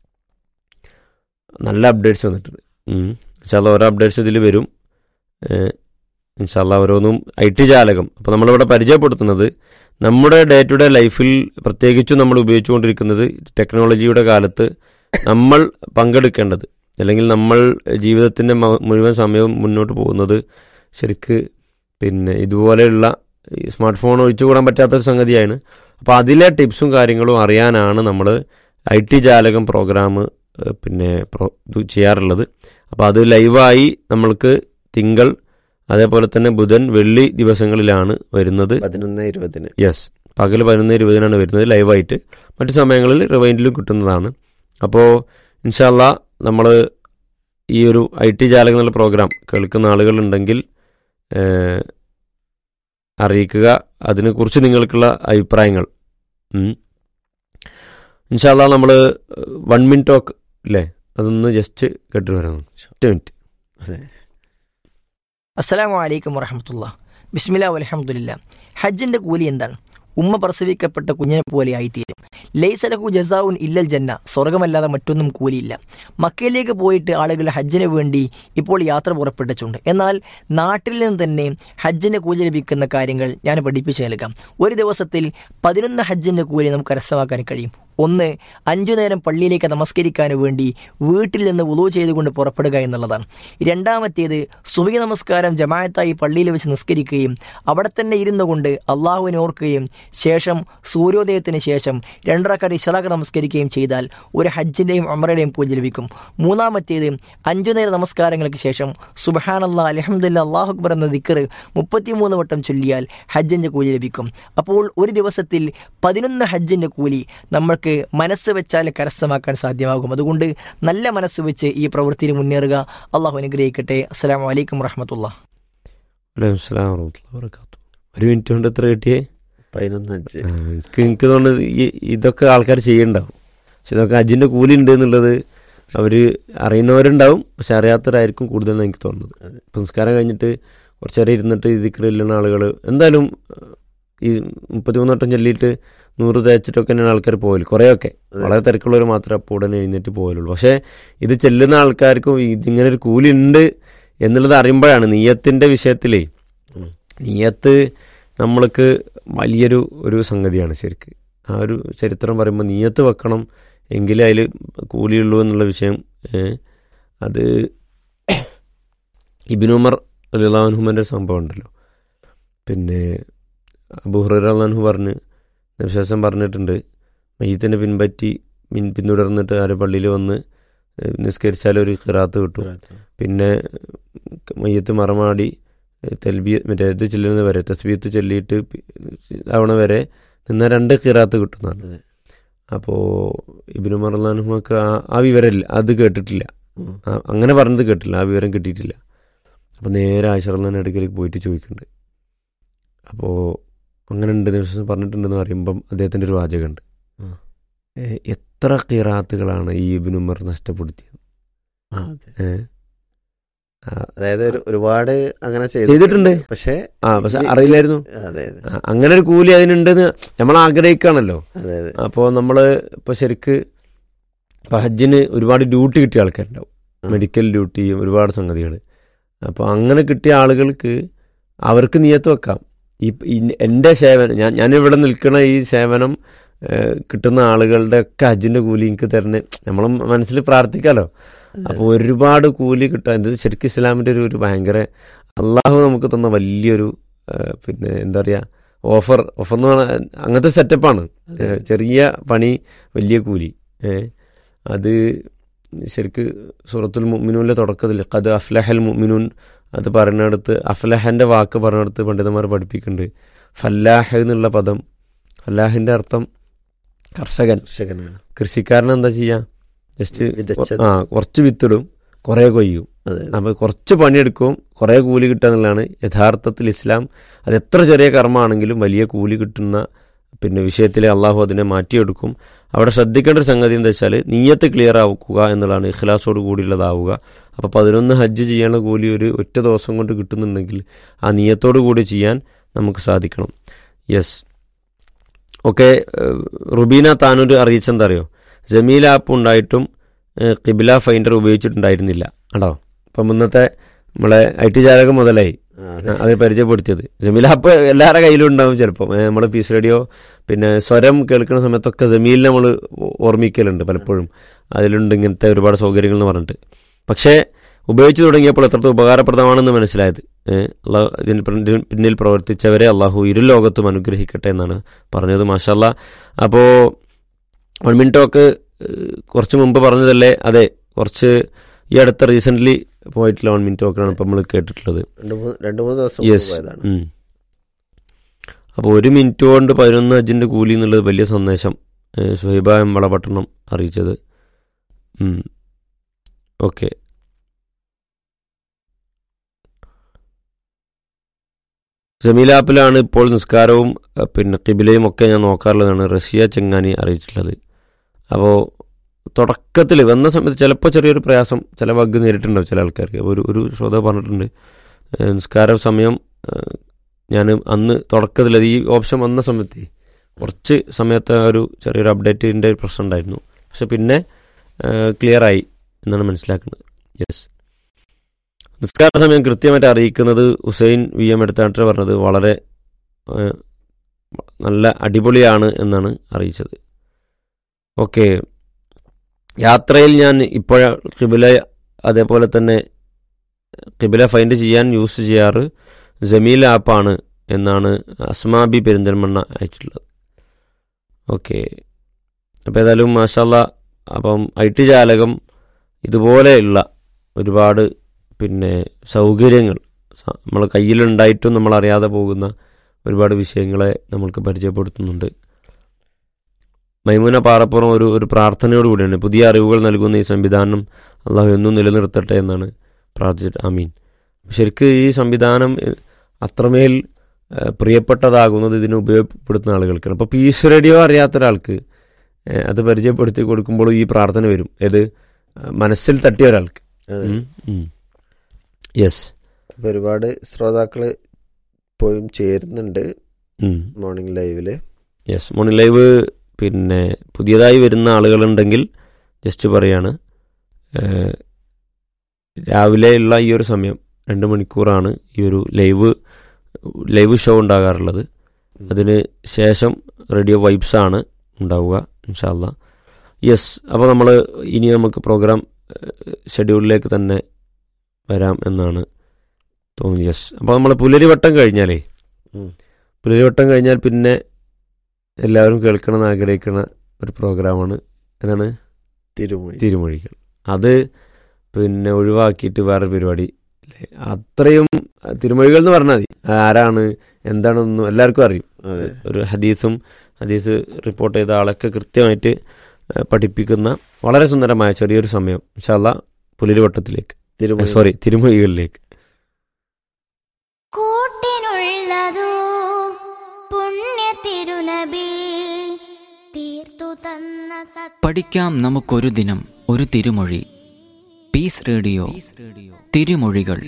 നല്ല അപ്ഡേറ്റ്സ് വന്നിട്ടുണ്ട് ഇൻഷാല്ല ഓരോ അപ്ഡേറ്റ്സ് ഇതിൽ വരും ഇൻഷാല്ല ഓരോന്നും ഐ ടി ജാലകം അപ്പോൾ നമ്മളിവിടെ പരിചയപ്പെടുത്തുന്നത് നമ്മുടെ ഡേ ടു ഡേ ലൈഫിൽ പ്രത്യേകിച്ചും നമ്മൾ ഉപയോഗിച്ചുകൊണ്ടിരിക്കുന്നത് ടെക്നോളജിയുടെ കാലത്ത് നമ്മൾ പങ്കെടുക്കേണ്ടത് അല്ലെങ്കിൽ നമ്മൾ ജീവിതത്തിൻ്റെ മ- മുഴുവൻ സമയവും മുന്നോട്ട് പോകുന്നത് ശരിക്ക് പിന്നെ ഇതുപോലെയുള്ള ഈ സ്മാർട്ട് ഫോൺ ഒഴിച്ചുകൂടാൻ പറ്റാത്തൊരു സംഗതിയാണ് അപ്പോൾ അതിലെ ടിപ്സും കാര്യങ്ങളും അറിയാനാണ് നമ്മൾ ഐ ടി ജാലകം പ്രോഗ്രാം പിന്നെ പ്രോ ഇത് ചെയ്യാറുള്ളത് അപ്പോൾ അത് ലൈവായി നമ്മൾക്ക് തിങ്കൾ അതേപോലെ തന്നെ ബുധൻ വെള്ളി ദിവസങ്ങളിലാണ് വരുന്നത് പതിനൊന്ന് ഇരുപതിന് യെസ് പകൽ പതിനൊന്ന് ഇരുപതിനാണ് വരുന്നത് ലൈവായിട്ട് മറ്റു സമയങ്ങളിൽ റിവൈൻഡിലും കിട്ടുന്നതാണ് അപ്പോൾ ഇൻഷാല്ല നമ്മൾ ഈ ഒരു ഐ ടി ജാലകം എന്നുള്ള പ്രോഗ്രാം കേൾക്കുന്ന ആളുകളുണ്ടെങ്കിൽ ഏഹ്, അറിയിക്കുക അതിനെക്കുറിച്ച് നിങ്ങൾക്കുള്ള അഭിപ്രായങ്ങൾ ഉം. ഇൻഷാല്ല നമ്മൾ വൺ മിനിറ്റ് ടോക്ക് ഇല്ലേ അതൊന്ന് ജസ്റ്റ് കേട്ടിട്ട് വരാം ഒറ്റ മിനിറ്റ് അസ്സലാമു അലൈക്കും വറഹമത്തുള്ള ബിസ്മില്ല വലഹമുല്ല ഹജ്ജിന്റെ കൂലി എന്താണ് ഉമ്മ പ്രസവിക്കപ്പെട്ട കുഞ്ഞിനെ പോലെ ആയിത്തീരും ലൈസലഹു ജസാവുൻ ഇല്ലൽ ജന്ന സ്വർഗമല്ലാതെ മറ്റൊന്നും കൂലിയില്ല മക്കയിലേക്ക് പോയിട്ട് ആളുകൾ ഹജ്ജിന് വേണ്ടി ഇപ്പോൾ യാത്ര പുറപ്പെട്ടിട്ടുണ്ട് എന്നാൽ നാട്ടിൽ നിന്ന് തന്നെ ഹജ്ജിന്റെ കൂലി ലഭിക്കുന്ന കാര്യങ്ങൾ ഞാൻ പഠിപ്പിച്ചു നൽകാം ഒരു ദിവസത്തിൽ പതിനൊന്ന് ഹജ്ജിന്റെ കൂലി നമുക്ക് കരസ്ഥമാക്കാൻ കഴിയും ഒന്ന് അഞ്ചു നേരം പള്ളിയിലേക്ക് നമസ്കരിക്കാൻ വേണ്ടി വീട്ടിൽ നിന്ന് ഉളു ചെയ്തുകൊണ്ട് പുറപ്പെടുക എന്നുള്ളതാണ് രണ്ടാമത്തേത് സുബഹി നമസ്കാരം ജമാഅത്തായി പള്ളിയിൽ വെച്ച് നിസ്കരിക്കുകയും അവിടെ തന്നെ ഇരുന്നു കൊണ്ട് അള്ളാഹുവിനെ ഓർക്കുകയും ശേഷം സൂര്യോദയത്തിന് ശേഷം രണ്ടരക്കാർ ഇഷറാഖ് നമസ്കരിക്കുകയും ചെയ്താൽ ഒരു ഹജ്ജിൻ്റെയും അമറയുടെയും പൂജ ലഭിക്കും മൂന്നാമത്തേത് അഞ്ചു നേര നമസ്കാരങ്ങൾക്ക് ശേഷം സുബഹാൻ അള്ളാഹ് അലഹമുല്ല അള്ളാഹു അക്ബർ എന്ന ദിക്കറ് മുപ്പത്തിമൂന്ന് വട്ടം ചൊല്ലിയാൽ ഹജ്ജിൻ്റെ കൂലി ലഭിക്കും അപ്പോൾ ഒരു ദിവസത്തിൽ പതിനൊന്ന് ഹജ്ജിൻ്റെ കൂലി നമ്മൾക്ക് മനസ്സ് വെച്ചാൽ കരസ്ഥമാക്കാൻ സാധ്യമാകും അതുകൊണ്ട് നല്ല മനസ്സ് വെച്ച് ഈ പ്രവൃത്തിയിൽ മുന്നേറുക അള്ളാഹു അനുഗ്രഹിക്കട്ടെ അസ്സാം വലൈക്കും വറഹമത്തുള്ള വലൈക്കും സ്ലാം വറഹ്മത്തുള്ളാഹി വബറകാതുഹു ഒരു മിനിറ്റ് കൊണ്ട് എത്ര കിട്ടിയേ പതിനൊന്ന് അഞ്ച് ആ, എനിക്ക് എനിക്ക് തോന്നുന്നത് ഈ ഇതൊക്കെ ആൾക്കാർ ചെയ്യണ്ടാവും പക്ഷെ ഇതൊക്കെ അജിൻ്റെ കൂലി ഉണ്ട് എന്നുള്ളത് അവർ അറിയുന്നവരുണ്ടാവും പക്ഷെ അറിയാത്തവരായിരിക്കും കൂടുതൽ എനിക്ക് തോന്നുന്നത് അതെ. ഇപ്പം നിസ്കാരം കഴിഞ്ഞിട്ട് കുറച്ച് നേരം ഇരുന്നിട്ട് ഇതിക്കറില്ലുന്ന ആളുകൾ എന്തായാലും ഈ മുപ്പത്തിമൂന്ന് വട്ടം ചൊല്ലിയിട്ട് നൂറ് തേച്ചിട്ടൊക്കെ തന്നെയാണ് ആൾക്കാർ പോകല് കുറേയൊക്കെ അതെ. വളരെ തിരക്കുള്ളവർ മാത്രമേ അപ്പോൾ ഉടനെ എഴുന്നേറ്റ് പോകലുള്ളൂ പക്ഷേ ഇത് ചെല്ലുന്ന ആൾക്കാർക്കും ഇതിങ്ങനെ ഒരു കൂലി ഉണ്ട് എന്നുള്ളത് അറിയുമ്പോഴാണ് നീയത്തിൻ്റെ വിഷയത്തിലേ ഉം. നീയത്ത് നമ്മൾക്ക് വലിയൊരു ഒരു സംഗതിയാണ് ശരിക്ക് ആ ഒരു ചരിത്രം പറയുമ്പോൾ നീയത്ത് വെക്കണം എങ്കിലേ അതിൽ കൂലിയുള്ളൂ എന്നുള്ള വിഷയം ഏ, അത് ഇബിനുമർ അലിഹുമൻ്റെ സംഭവം ഉണ്ടല്ലോ പിന്നെ അബുഹുറാൻഹു പറഞ്ഞ് നബ്ശാസം പറഞ്ഞിട്ടുണ്ട് മയ്യത്തിനെ പിൻപറ്റി പിൻ പിന്തുടർന്നിട്ട് ആര് പള്ളിയിൽ വന്ന് ഏ, നിസ്കരിച്ചാൽ ഒരു ഖിറാത്ത് കിട്ടും പിന്നെ മയ്യത്ത് മറമാടി തെൽബി മറ്റേ ഇത് ചെല്ലുന്നത് വരെ തസ്ബീത്ത് ചൊല്ലിയിട്ട് പി- ആവണ വരെ നിന്ന രണ്ട് ഖിറാത്ത് കിട്ടുന്നതാണ് അതെ. അപ്പോൾ ഇബിനു മറലാനുഹൊക്കെ ആ ആ വിവരമില്ല അത് കേട്ടിട്ടില്ല ഉം. ആ, അങ്ങനെ പറഞ്ഞത് കേട്ടില്ല ആ വിവരം കിട്ടിയിട്ടില്ല അപ്പോൾ നേരെ ആശർലാൻ അടുക്കലേക്ക് പോയിട്ട് ചോദിക്കുന്നുണ്ട് അപ്പോൾ അങ്ങനെ ഉണ്ട് ദിവസം പറഞ്ഞിട്ടുണ്ടെന്ന് പറയുമ്പം അദ്ദേഹത്തിൻ്റെ ഒരു വാചകമുണ്ട് ഉം. ഏ, എത്ര ഖിറാത്തുകളാണ് ഈ ഇബിനുമർ നഷ്ടപ്പെടുത്തിയത് ആ, അതെ. ഏ? ആ, അതായത് ഒരു- ഒരുപാട് അങ്ങനെ ചെയ്തിട്ടുണ്ട്. പക്ഷേ ആ പക്ഷെ ഇത് അറിയില്ലായിരുന്നു അതെ അതെ ആ, അങ്ങനെ ഒരു കൂലി അതിനുണ്ടെന്ന് നമ്മൾ ആഗ്രഹിക്കുകയാണല്ലോ അതെ അതെ അപ്പോൾ നമ്മൾ ഇപ്പോൾ ശരിക്ക് ഇപ്പോൾ ഹജ്ജിന് ഒരുപാട് ഡ്യൂട്ടി കിട്ടിയ ആൾക്കാരുണ്ടാവും ആ. മെഡിക്കൽ ഡ്യൂട്ടിയും ഒരുപാട് സംഗതികൾ അപ്പോൾ അങ്ങനെ കിട്ടിയ ആളുകൾക്ക് അവർക്ക് നിയത്ത് വെക്കാം ഈ ഈ- എൻ്റെ സേവനം ഞാൻ ഞാനിവിടെ നിൽക്കുന്ന ഈ സേവനം ഏഹ്, കിട്ടുന്ന ആളുകളുടെ ഒക്കെ ഹജ്ജിൻ്റെ കൂലി എനിക്ക് തരണേ നമ്മൾ മനസ്സിൽ പ്രാർത്ഥിക്കാമല്ലോ അപ്പോൾ ഒരുപാട് കൂലി കിട്ടാൻ ഇത് ശരിക്കും ഇസ്ലാമിൻ്റെ ഒരു ഒരു ഭയങ്കര അള്ളാഹു നമുക്ക് തന്ന വലിയൊരു ഏഹ്, പിന്നെ എന്താ പറയുക ഓഫർ ഓഫർ എന്ന് പറഞ്ഞാൽ അങ്ങനത്തെ സെറ്റപ്പാണ് ഏഹ്, ചെറിയ പണി വലിയ കൂലി ഏഹ്, അത് ശരിക്ക് സൂറത്തുൽ മുഅ്മിനൂനിലെ തുടക്കത്തിൽ കത് അഫ്ലഹൽ മുഅ്മിനൂൻ അത് പറയുന്നിടത്ത് അഫ്ലഹൻ്റെ വാക്ക് പറയുന്നിടത്ത് പണ്ഡിതന്മാർ പഠിപ്പിക്കുന്നുണ്ട് ഫല്ലാഹ് എന്നുള്ള പദം ഫല്ലാഹിൻ്റെ അർത്ഥം കർഷകൻ കർഷകനാണ് കൃഷിക്കാരൻ എന്താ ചെയ്യുക ജസ്റ്റ് വിതച്ചത്. ആ കുറച്ച് വിത്തിടും കുറേ കൊയ്യും അതെ അപ്പോൾ കുറച്ച് പണിയെടുക്കും കുറേ കൂലി കിട്ടുക എന്നുള്ളതാണ് യഥാർത്ഥത്തിൽ ഇസ്ലാം അത് എത്ര ചെറിയ കർമ്മമാണെങ്കിലും വലിയ കൂലി കിട്ടുന്ന പിന്നെ വിഷയത്തിൽ അള്ളാഹു അതിനെ മാറ്റിയെടുക്കും അവിടെ ശ്രദ്ധിക്കേണ്ട ഒരു സംഗതി എന്താ വെച്ചാൽ നീയത്ത് ക്ലിയർ ആക്കുക എന്നുള്ളതാണ് ഇഖ്ലാസോട് കൂടിയുള്ളതാവുക അപ്പോൾ പതിനൊന്ന് ഹജ്ജ് ചെയ്യാനുള്ള കൂലി ഒരു ഒറ്റ ദിവസം കൊണ്ട് കിട്ടുന്നുണ്ടെങ്കിൽ ആ നീയത്തോടു കൂടി ചെയ്യാൻ നമുക്ക് സാധിക്കണം യെസ് ഓക്കെ റുബീന താനൂർ അറിയിച്ചെന്താ അറിയോ ജമീൽ ആപ്പ് ഉണ്ടായിട്ടും ഏഹ്, കിബില ഫൈൻഡർ ഉപയോഗിച്ചിട്ടുണ്ടായിരുന്നില്ല കേട്ടോ അപ്പം മുന്നത്തെ നമ്മളെ ഐ ടി ജാലകം മുതലായി ആ, അതെ. അത് പരിചയപ്പെടുത്തിയത് ജമീൽ ആപ്പ് എല്ലാവരുടെ കയ്യിലും ഉണ്ടാവും ചിലപ്പം നമ്മൾ പീസ് റേഡിയോ പിന്നെ സ്വരം കേൾക്കുന്ന സമയത്തൊക്കെ ജമീലിനെ നമ്മൾ ഓർമ്മിക്കലുണ്ട് പലപ്പോഴും അതിലുണ്ട് ഇങ്ങനത്തെ ഒരുപാട് സൗകര്യങ്ങൾ എന്ന് പറഞ്ഞിട്ട് പക്ഷേ ഉപയോഗിച്ച് തുടങ്ങിയപ്പോൾ എത്രത്തോളം ഉപകാരപ്രദമാണെന്ന് മനസ്സിലായത് ഏഹ് അള്ളാഹു ഇതിന് പിന്നിൽ- പിന്നിൽ പ്രവർത്തിച്ചവരെ അള്ളാഹു ഇരു ലോകത്തും അനുഗ്രഹിക്കട്ടെ എന്നാണ് പറഞ്ഞത് മാഷല്ല അപ്പോൾ വൺ മിനിറ്റ് ടോക്ക് ഏഹ്, കുറച്ച് മുമ്പ് പറഞ്ഞതല്ലേ അതെ കുറച്ച് ഈ അടുത്ത റീസെൻ്റ്ലി പോയിട്ടുള്ള വൺ മിനിറ്റ് ടോക്കാണ് ഇപ്പം നമ്മൾ കേട്ടിട്ടുള്ളത് രണ്ട് മൂന്ന് രണ്ട് മൂന്ന് ദിവസം മുമ്പ് യെസ് പോയതാണ് അപ്പോൾ ഒരു മിനിറ്റ് കൊണ്ട് പതിനൊന്ന് അജിൻ്റെ കൂലി എന്നുള്ളത് വലിയ സന്ദേശം ഏഹ് സുഹൈബ എം വളപട്ടണം അറിയിച്ചത് ഓക്കെ ജമീൽ ആപ്പിലാണ് ഇപ്പോൾ നിസ്കാരവും അഹ് പിന്നെ കിബിലയും ഒക്കെ ഞാൻ നോക്കാറുള്ളതാണ് റഷ്യ ചെങ്ങാനി അറിയിച്ചിട്ടുള്ളത് അപ്പോൾ തുടക്കത്തിൽ വന്ന സമയത്ത് ചിലപ്പോൾ ചെറിയൊരു പ്രയാസം ചില വഗ് നേരിട്ടുണ്ടാവും ചില ആൾക്കാർക്ക് ഒരു ഒരു ശ്രോത പറഞ്ഞിട്ടുണ്ട് ഏഹ് നിസ്കാര സമയം ഞാൻ അന്ന് തുടക്കത്തിൽ ഈ ഓപ്ഷൻ വന്ന സമയത്ത് കുറച്ച് സമയത്ത് ആ ഒരു ചെറിയൊരു അപ്ഡേറ്റിൻ്റെ പ്രശ്നം ഉണ്ടായിരുന്നു പക്ഷെ പിന്നെ ക്ലിയർ ആയി എന്നാണ് മനസ്സിലാക്കുന്നത് യെസ് നിസ്കാര സമയം കൃത്യമായിട്ട് അറിയിക്കുന്നത് ഹുസൈൻ വി എം എടുത്താട്ട് പറഞ്ഞത് വളരെ ഏഹ്, നല്ല അടിപൊളിയാണ് എന്നാണ് അറിയിച്ചത് ഓക്കെ യാത്രയിൽ ഞാൻ ഇപ്പോൾ കിബില അതേപോലെ തന്നെ കിബില ഫൈൻഡ് ചെയ്യാൻ യൂസ് ചെയ്യാറ് ജമീൽ ആപ്പാണ് എന്നാണ് അസ്മാബി പെരിന്തൽമണ്ണ അയച്ചിട്ടുള്ളത് ഓക്കെ അപ്പോൾ ഏതായാലും മാഷല്ല അപ്പം ഐ ടി ജാലകം ഇതുപോലെയുള്ള ഒരുപാട് പിന്നെ സൗകര്യങ്ങൾ നമ്മൾ കയ്യിലുണ്ടായിട്ടും നമ്മൾ അറിയാതെ പോകുന്ന ഒരുപാട് വിഷയങ്ങളെ നമ്മൾക്ക് പരിചയപ്പെടുത്തുന്നുണ്ട് മൈമുന പാറപ്പുറം ഒരു ഒരു പ്രാർത്ഥനയോട് കൂടിയാണ് പുതിയ അറിവുകൾ നൽകുന്ന ഈ സംവിധാനം അള്ളാഹു എന്നും നിലനിർത്തട്ടെ എന്നാണ് പ്രാർത്ഥിച്ചിട്ട് ആമീൻ ശരിക്ക് ഈ സംവിധാനം എ, അത്രമേൽ ഏ, പ്രിയപ്പെട്ടതാകുന്നത് ഇതിനെ ഉപയോഗപ്പെടുത്തുന്ന ആളുകൾക്കാണ് അപ്പോൾ പീസ് റേഡിയോ അറിയാത്ത ഒരാൾക്ക് ഏ, അത് പരിചയപ്പെടുത്തി കൊടുക്കുമ്പോൾ ഈ പ്രാർത്ഥന വരും ഏത് മനസ്സിൽ തട്ടിയ ഒരാൾക്ക് അതെ. യെസ് അപ്പൊ ഒരുപാട് ശ്രോതാക്കള് പോയും ചേരുന്നുണ്ട് മോർണിംഗ് ലൈവില് യെസ് മോർണിംഗ് ലൈവ് പിന്നെ പുതിയതായി വരുന്ന ആളുകളുണ്ടെങ്കിൽ ജസ്റ്റ് പറയാണ് ഏഹ്, രാവിലെയുള്ള ഈ ഒരു സമയം രണ്ട് മണിക്കൂറാണ് ഈ ഒരു ലൈവ് ലൈവ് ഷോ ഉണ്ടാകാറുള്ളത് അതിന് ശേഷം റേഡിയോ വൈബ്സ് ആണ് ഉണ്ടാവുക ഇൻഷാല്ല യെസ് അപ്പോൾ നമ്മൾ ഇനി നമുക്ക് പ്രോഗ്രാം ഷെഡ്യൂളിലേക്ക് തന്നെ വരാം എന്നാണ് തോന്നുന്നത് യെസ് അപ്പോൾ നമ്മൾ പുലരിവട്ടം കഴിഞ്ഞാലേ ഉം. പുലരിവട്ടം കഴിഞ്ഞാൽ പിന്നെ എല്ലാവരും കേൾക്കണം എന്ന് ആഗ്രഹിക്കുന്ന ഒരു പ്രോഗ്രാമാണ് എന്താണ് തിരുമൊഴി തിരുമൊഴികൾ അത് പിന്നെ ഒഴിവാക്കിയിട്ട് വേറെ പരിപാടി അല്ലേ? അത്രയും തിരുമൊഴികൾ എന്ന് പറഞ്ഞാൽ മതി ആരാണ് എന്താണെന്നും എല്ലാവർക്കും അറിയും അതെ ഒരു ഹദീസും ഹദീസ് റിപ്പോർട്ട് ചെയ്ത ആളൊക്കെ കൃത്യമായിട്ട് ഏഹ്, പഠിപ്പിക്കുന്ന വളരെ സുന്ദരമായ ചെറിയൊരു സമയം ഇൻഷാല്ല പുലരിവട്ടത്തിലേക്ക് തിരുമൊഴി സോറി തിരുമൊഴികളിലേക്ക് കൂട്ടിനുള്ളതോ പുണ്യ തിരുനബി തീർത്തു തന്ന സത്യ പഠിക്കാം നമുക്കൊരു ദിനം ഒരു തിരുമൊഴി പീസ് റേഡിയോ തിരുമൊഴികൾ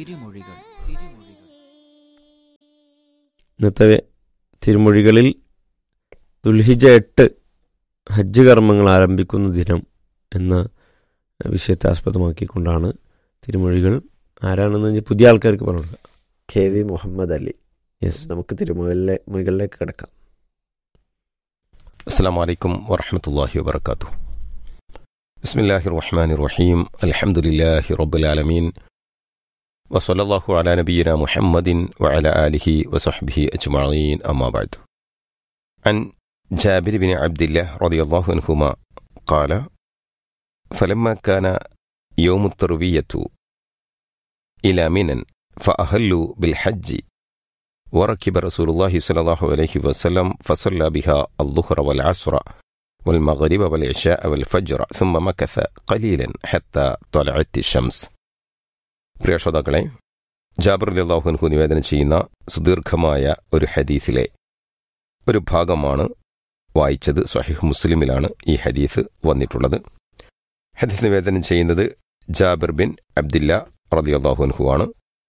ഇന്നത്തെ തിരുമൊഴികളിൽ ദുൽഹിജ എട്ട് ഹജ്ജ് കർമ്മങ്ങൾ ആരംഭിക്കുന്ന ദിനം എന്ന വിഷയത്തെ ആസ്പദമാക്കിക്കൊണ്ടാണ് തിരുമൊഴികൾ ആരാണെന്ന് ഇനി പുതിയ ആൾക്കാർക്ക് പറഞ്ഞു K V Muhammad Ali yes നമുക്ക് തിരുമൊഴിലെ മുകളിലേക്ക് കിടക്കാം السلام عليكم ورحمة الله وبركاته بسم الله الرحمن الرحيم الحمد لله رب العالمين وصلى الله على نبينا محمد وعلى آله وصحبه أجمعين أما بعد عن جابر بن عبد الله رضي الله عنهما قال فلما كان يوم التروية إلى منى فأهلوا بالحج وركب رسول الله صلى الله عليه وسلم فصلى بها الظهر والعصر والمغرب والعشاء والفجر ثم مكث قليلا حتى طلعت الشمس പ്രിയ ശ്രോതാക്കളെ ജാബർ അള്ളാഹുൻഹു നിവേദനം ചെയ്യുന്ന സുദീർഘമായ ഒരു ഹദീസിലെ ഒരു ഭാഗമാണ് വായിച്ചത് സ്വഹിഹ് മുസ്ലിമിലാണ് ഈ ഹദീസ് വന്നിട്ടുള്ളത് ഹദീസ് നിവേദനം ചെയ്യുന്നത് ജാബിർ ബിൻ അബ്ദില്ല റതി അള്ളാഹു ആണ്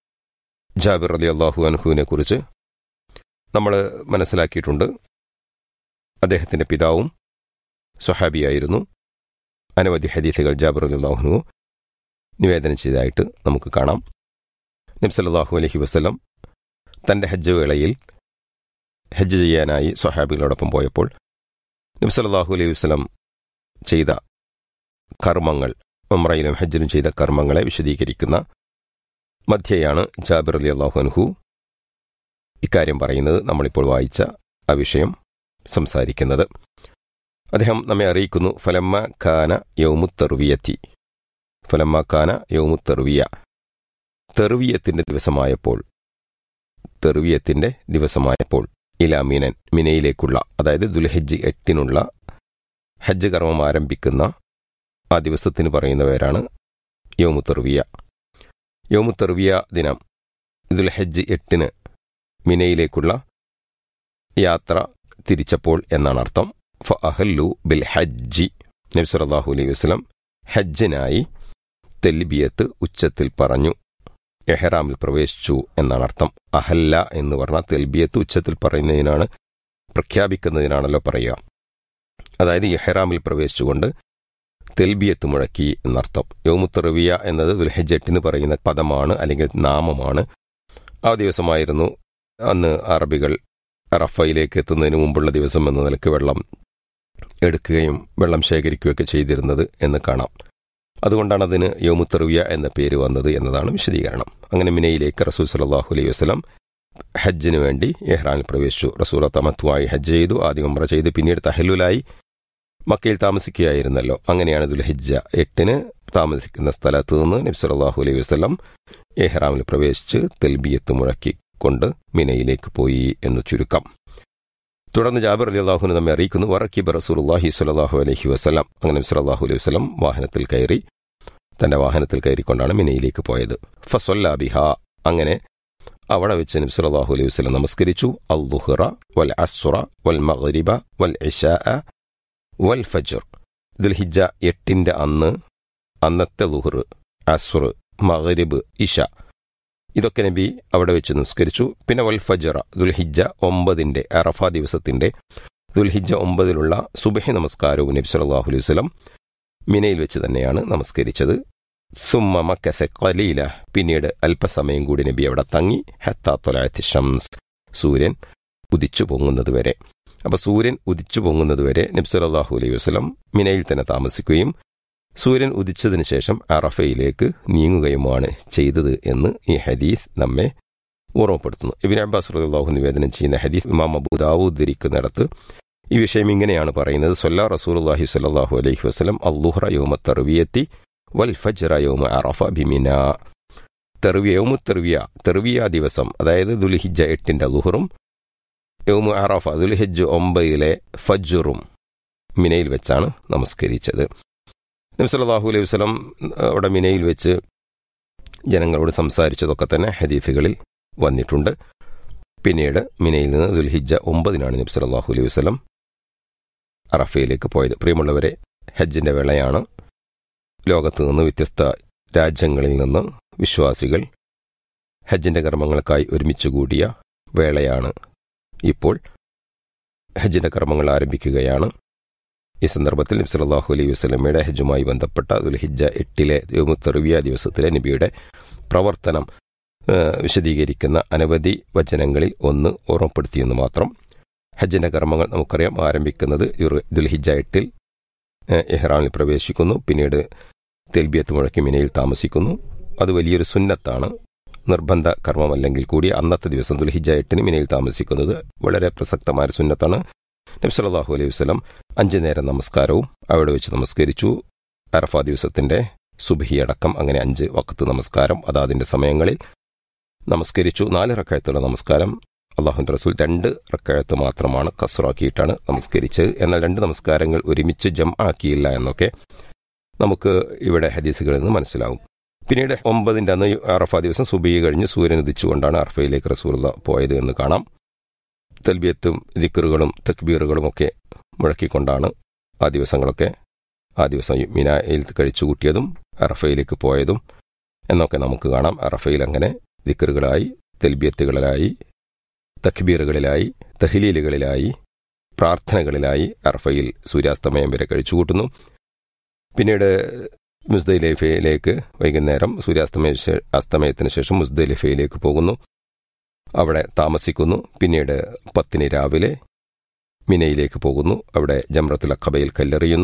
ജാബിർ റതി അള്ളാഹു അൻഹുവിനെ കുറിച്ച് നമ്മൾ മനസ്സിലാക്കിയിട്ടുണ്ട് അദ്ദേഹത്തിൻ്റെ പിതാവും സ്വഹാബിയായിരുന്നു അനവധി ഹദീസുകൾ ജാബിർ റതി അള്ളാഹുനു നിവേദനം ചെയ്തതായിട്ട് നമുക്ക് കാണാം നബ്സല്ലാഹു അലഹി വസ്ലം തൻ്റെ ഹജ്ജ് വേളയിൽ ഹജ്ജ് ചെയ്യാനായി സ്വഹാബികളോടൊപ്പം പോയപ്പോൾ നബ്സല്ലാഹു അലൈഹി വസ്ലം ചെയ്ത കർമ്മങ്ങൾ ഉമ്രയിലും ഹജ്ജിലും ചെയ്ത കർമ്മങ്ങളെ വിശദീകരിക്കുന്ന മധ്യയാണ് ജാബിർ അലി അള്ളാഹു അൻഹു ഇക്കാര്യം പറയുന്നത് നമ്മളിപ്പോൾ വായിച്ച ആ വിഷയം സംസാരിക്കുന്നത് അദ്ദേഹം നമ്മെ അറിയിക്കുന്നു ഫലമ്മ ഖാന യൗമു തെർവിയത്തി ഫലമ്മ ഖാന യൗമു തെർവിയ തെർവിയത്തിന്റെ ദിവസമായപ്പോൾ തെർവിയത്തിന്റെ ദിവസമായപ്പോൾ ഇല മിനൻ മിനയിലേക്കുള്ള അതായത് ദുൽഹജ്ജ് എട്ടിനുള്ള ഹജ്ജ് കർമ്മം ആരംഭിക്കുന്ന ആ ദിവസത്തിന് പറയുന്ന പേരാണ് യോമുത്തെർവിയ യോമുത്തെർവിയ ദിനം ദുൽഹജ്ജ് എട്ടിന് മിനയിലേക്കുള്ള യാത്ര തിരിച്ചപ്പോൾ എന്നാണ് അർത്ഥം ഫ അഹല്ലു ബിൽ ഹജ്ജി നബി സല്ലല്ലാഹു അലൈഹി വസല്ലം ഹജ്ജിനായി തെൽബിയത്ത് ഉച്ചത്തിൽ പറഞ്ഞു എഹ്റാമിൽ പ്രവേശിച്ചു എന്നാണ് അർത്ഥം അഹല്ല എന്ന് പറഞ്ഞാൽ തെൽബിയത്ത് ഉച്ചത്തിൽ പറയുന്നതിനാണ് പ്രഖ്യാപിക്കുന്നതിനാണല്ലോ പറയുക അതായത് എഹ്റാമിൽ പ്രവേശിച്ചുകൊണ്ട് തെൽബിയത്ത് മുഴക്കി എന്നർത്ഥം യോമുത്തറിവിയ എന്നത് ദുൽഹജ് എട്ടിന് പറയുന്ന പദമാണ് അല്ലെങ്കിൽ നാമമാണ് ആ ദിവസമായിരുന്നു അന്ന് അറബികൾ റഫയിലേക്ക് എത്തുന്നതിന് മുമ്പുള്ള ദിവസം എന്ന നിലക്ക് വെള്ളം എടുക്കുകയും വെള്ളം ശേഖരിക്കുകയൊക്കെ ചെയ്തിരുന്നത് എന്ന് കാണാം അതുകൊണ്ടാണ് അതിന് യോമുത്തറിവിയ എന്ന പേര് വന്നത് എന്നതാണ് വിശദീകരണം അങ്ങനെ മിനയിലേക്ക് റസൂൽ സലാഹു അലൈഹി വസ്ലം ഹജ്ജിന് വേണ്ടി എഹ്റാനിൽ പ്രവേശിച്ചു റസൂൽ തമത്വമായി ഹജ്ജ് ചെയ്തു ആദ്യം ഉംറ ചെയ്ത് പിന്നീട് തഹല്ലുലായി മക്കയിൽ താമസിക്കുകയായിരുന്നല്ലോ അങ്ങനെയാണ് ദുൽഹിജ്ജ എട്ടിന് താമസിക്കുന്ന സ്ഥലത്ത് നിന്ന് നബി സല്ലല്ലാഹു അലൈഹി വസല്ലം എഹ്റാമിൽ പ്രവേശിച്ച് തെൽബിയത്ത് മുഴക്കിക്കൊണ്ട് മിനയിലേക്ക് പോയി എന്ന് ചുരുക്കം തുടർന്ന് ജാബിർ അലി അള്ളാഹുവിനെ നമ്മെ അറിയിക്കുന്നു വറക്കിബ് റസൂലുള്ളാഹി സ്വല്ലല്ലാഹു അലൈഹി വസല്ലം അങ്ങനെ നബി സല്ലല്ലാഹു അലൈഹി വസല്ലം വാഹനത്തിൽ കയറി തന്റെ വാഹനത്തിൽ കയറിക്കൊണ്ടാണ് മിനയിലേക്ക് പോയത് ഫസൊല്ല ബിഹ അങ്ങനെ അവിടെ വെച്ച് നബി സല്ലല്ലാഹു അലൈഹി വസല്ലം നമസ്കരിച്ചു അൽ ദുഹ്റ വൽ അസ്റ വൽ മഗ്രിബ വൽ ഇശാ വൽ ഫജർ ദുൽഹിജ എട്ടിന്റെ അന്ന് അന്നത്തെ ലുഹർ അസുർ മഗ്രിബ് ഇഷ ഇതൊക്കെ നബി അവിടെ വെച്ച് നിസ്കരിച്ചു പിന്നെ വൽ ഫജറ ദുൽഹിജ ഒമ്പതിന്റെ അറഫ ദിവസത്തിന്റെ ദുൽഹിജ ഒമ്പതിലുള്ള സുബഹി നമസ്കാരവും നബി സല്ലല്ലാഹു അലൈഹി വസല്ലം മിനയിൽ വെച്ച് തന്നെയാണ് നമസ്കരിച്ചത് സുമ്മ മക്കസെ ഖലീല പിന്നീട് അല്പസമയം കൂടി നബി അവിടെ തങ്ങി ഹത്താ തൊലായത്ത് ഷംസ് സൂര്യൻ ഉദിച്ചു പൊങ്ങുന്നതുവരെ അപ്പൊ സൂര്യൻ ഉദിച്ചു പൊങ്ങുന്നതുവരെ നബി സല്ലല്ലാഹു അലൈഹി വസല്ലം മിനയിൽ തന്നെ താമസിക്കുകയും സൂര്യൻ ഉദിച്ചതിന് ശേഷം അറഫയിലേക്ക് നീങ്ങുകയുമാണ് ചെയ്തത് എന്ന് ഈ ഹദീസ് നമ്മെ ഓർമ്മപ്പെടുത്തുന്നു ഇബിൻ അബ്ബാസ് റളിയല്ലാഹു നിവേദനം ചെയ്യുന്ന ഹദീസ് ഇമാം അബൂദാവു ഉദ്ധരിക്കുന്നിടത്ത് ഈ വിഷയം ഇങ്ങനെയാണ് പറയുന്നത് സൊല്ലാ റസൂലുള്ളാഹി സ്വല്ലല്ലാഹു അലൈഹി വസല്ലം അല്ലുഹ്റ യൗമ തർവിയത്തി വൽ ഫജ്റ യൗമ അറഫ ബിമിന തെർവിയ യൗമു തെർവിയ തെർവിയ ദിവസം അതായത് ദുൽഹിജ്ജ എട്ടിന്റെ ലുഹറും യൗമു അറഫ ദുൽഹിജ്ജ് ഒമ്പതിലെ ഫജ്റും മിനയിൽ വെച്ചാണ് നമസ്കരിച്ചത് നബ്സല്ലാഹു അലൈഹി വസ്ലം അവിടെ മിനയിൽ വെച്ച് ജനങ്ങളോട് സംസാരിച്ചതൊക്കെ തന്നെ ഹദീഫുകളിൽ വന്നിട്ടുണ്ട് പിന്നീട് മിനയിൽ നിന്ന് ദുൽഹിജ്ജ ഒമ്പതിനാണ് നബി സല്ലല്ലാഹു അലൈഹി വസല്ലം അറഫയിലേക്ക് പോയത് പ്രിയമുള്ളവരെ ഹജ്ജിന്റെ വേളയാണ് ലോകത്ത് നിന്ന് വ്യത്യസ്ത രാജ്യങ്ങളിൽ നിന്ന് വിശ്വാസികൾ ഹജ്ജിന്റെ കർമ്മങ്ങൾക്കായി ഒരുമിച്ച് കൂടിയ വേളയാണ് ഇപ്പോൾ ഹജ്ജിന്റെ കർമ്മങ്ങൾ ആരംഭിക്കുകയാണ് ഈ സന്ദർഭത്തിൽ നബി സല്ലല്ലാഹു അലൈഹി വസല്ലമയുടെ ഹജ്ജുമായി ബന്ധപ്പെട്ട ദുൽഹിജ്ജ എട്ടിലെ യോമുത്തെറിവിയ ദിവസത്തിലെ നബിയുടെ പ്രവർത്തനം വിശദീകരിക്കുന്ന അനവധി വചനങ്ങളിൽ ഒന്ന് ഓർമ്മപ്പെടുത്തിയെന്ന് മാത്രം ഹജ്ജിന്റെ കർമ്മങ്ങൾ നമുക്കറിയാം ആരംഭിക്കുന്നത് ദുൽഹിജ്ജ എട്ടിൽ എഹ്റാമിൽ പ്രവേശിക്കുന്നു പിന്നീട് തെൽബിയത്ത് മുഴക്കി മിനയിൽ താമസിക്കുന്നു അത് വലിയൊരു സുന്നത്താണ് നിർബന്ധ കർമ്മമല്ലെങ്കിൽ കൂടി അന്നത്തെ ദിവസം ദുൽഹിജ്ജ എട്ടിന് മിനയിൽ താമസിക്കുന്നത് വളരെ പ്രസക്തമായ സുന്നത്താണ് നബി സല്ലല്ലാഹു അലൈഹി വസല്ലം അഞ്ചു നേരം നമസ്കാരവും അവിടെ വെച്ച് നമസ്കരിച്ചു അറഫ ദിവസത്തിന്റെ സുബഹി അടക്കം അങ്ങനെ അഞ്ച് വക്കത്ത് നമസ്കാരം അതാതിന്റെ സമയങ്ങളിൽ നമസ്കരിച്ചു നാല് റക്കായത്തുള്ള നമസ്കാരം അള്ളാഹുന്റെ റസൂൽ രണ്ട് റക്കായത്ത് മാത്രമാണ് കസറാക്കിയിട്ടാണ് നമസ്കരിച്ചത് എന്നാൽ രണ്ട് നമസ്കാരങ്ങൾ ഒരുമിച്ച് ജം ആക്കിയില്ല എന്നൊക്കെ നമുക്ക് ഇവിടെ ഹദീസുകളിൽ നിന്ന് മനസ്സിലാവും പിന്നീട് ഒമ്പതിന്റെ അന്ന് അറഫ ദിവസം സുബി കഴിഞ്ഞ് സൂര്യൻ ഉദിച്ചുകൊണ്ടാണ് അറഫയിലേക്ക് റസൂൽ പോയത് എന്ന് കാണാം തൽബിയത്തും ദിക്കറുകളും തക്ബീറുകളും ഒക്കെ മുഴക്കിക്കൊണ്ടാണ് ആ ദിവസങ്ങളൊക്കെ ആ ദിവസം മിനായിൽ കഴിച്ചു കൂട്ടിയതും അറഫയിലേക്ക് പോയതും എന്നൊക്കെ നമുക്ക് കാണാം അറഫയിൽ അങ്ങനെ ദിക്കറുകളായി തെൽബിയത്തുകളിലായി തക്ബീറുകളിലായി തഹ്ലീലുകളിലായി പ്രാർത്ഥനകളിലായി അറഫയിൽ സൂര്യാസ്തമയം വരെ കഴിച്ചുകൂട്ടുന്നു പിന്നീട് മുസ്ദലിഫയിലേക്ക് വൈകുന്നേരം സൂര്യാസ്തമയ ശേ- അസ്തമയത്തിന് ശേഷം മുസ്ദലിഫയിലേക്ക് പോകുന്നു അവിടെ താമസിക്കുന്നു പിന്നീട് പത്തിന് രാവിലെ മിനയിലേക്ക് പോകുന്നു അവിടെ ജംറത്തുൽ അഖബയിൽ കല്ലെറിയുന്നു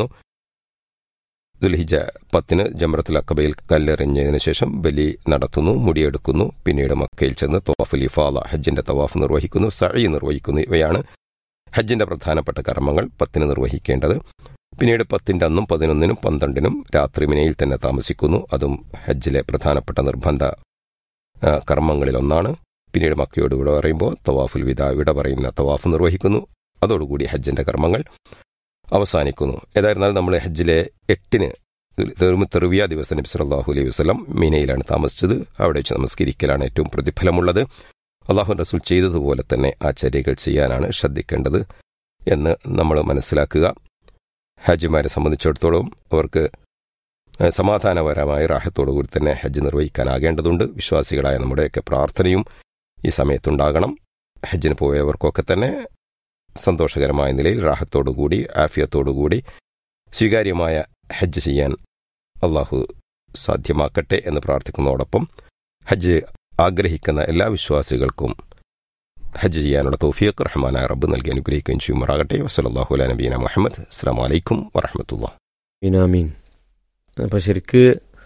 ദുൽഹിജ പത്തിന് ജംറത്തുൽ അഖബയിൽ കല്ലെറിഞ്ഞതിന് ശേഷം ബലി നടത്തുന്നു മുടിയെടുക്കുന്നു പിന്നീട് മക്കയിൽ ചെന്ന് തവാഫുൽ ഇഫാല ഹജ്ജിന്റെ തവാഫ് നിർവഹിക്കുന്നു സഴി നിർവഹിക്കുന്നു ഇവയാണ് ഹജ്ജിന്റെ പ്രധാനപ്പെട്ട കർമ്മങ്ങൾ പത്തിന് നിർവഹിക്കേണ്ടത് പിന്നീട് പത്തിന്റെ അന്നും പതിനൊന്നിനും പന്ത്രണ്ടിനും രാത്രി മിനയിൽ തന്നെ താമസിക്കുന്നു അതും ഹജ്ജിലെ പ്രധാനപ്പെട്ട നിർബന്ധ ആ, കർമ്മങ്ങളിലൊന്നാണ് പിന്നീട് മക്കയോട് വിട പറയുമ്പോൾ തവാഫുൽ വിദ വിട പറയുന്ന തവാഫ് നിർവഹിക്കുന്നു അതോടുകൂടി ഹജ്ജിന്റെ കർമ്മങ്ങൾ അവസാനിക്കുന്നു ഏതായിരുന്നാലും നമ്മൾ ഹജ്ജിലെ എട്ടിന് തെറുവിയ ദിവസം നബി സല്ലല്ലാഹു അലൈഹി വസല്ലം മീനയിലാണ് താമസിച്ചത് അവിടെ വെച്ച് നമസ്കരിക്കലാണ് ഏറ്റവും പ്രതിഫലമുള്ളത് അള്ളാഹു റസൂൽ ചെയ്തതുപോലെ തന്നെ ആ ചര്യകൾ ചെയ്യാനാണ് ശ്രദ്ധിക്കേണ്ടത് എന്ന് നമ്മൾ മനസ്സിലാക്കുക ഹാജിമാരെ സംബന്ധിച്ചിടത്തോളം അവർക്ക് ഏഹ്, സമാധാനപരമായ റാഹത്തോടുകൂടി തന്നെ ഹജ്ജ് നിർവഹിക്കാനാകേണ്ടതുണ്ട് വിശ്വാസികളായ നമ്മുടെയൊക്കെ പ്രാർത്ഥനയും ഈ സമയത്തുണ്ടാകണം ഹജ്ജിന് പോയവർക്കൊക്കെ തന്നെ സന്തോഷകരമായ നിലയിൽ റാഹത്തോടുകൂടി ആഫിയത്തോടുകൂടി സ്വീകാര്യമായ ഹജ്ജ് ചെയ്യാൻ അള്ളാഹു സാധ്യമാക്കട്ടെ എന്ന് പ്രാർത്ഥിക്കുന്നതോടൊപ്പം ഹജ്ജ് ആഗ്രഹിക്കുന്ന എല്ലാ വിശ്വാസികൾക്കും ഹജ്ജ് ചെയ്യാനുള്ള തൗഫീഖ് റഹ്മാനായ റബ്ബ് നൽകി അനുഗ്രഹിക്കുകയും ചെയ്യുമാറാകട്ടെ വസലല്ലാഹു അല നബീന മുഹമ്മദ് അസ്സാം വലൈക്കും വറഹമത്തുള്ള മീനാമീൻ അപ്പോൾ ശരിക്ക്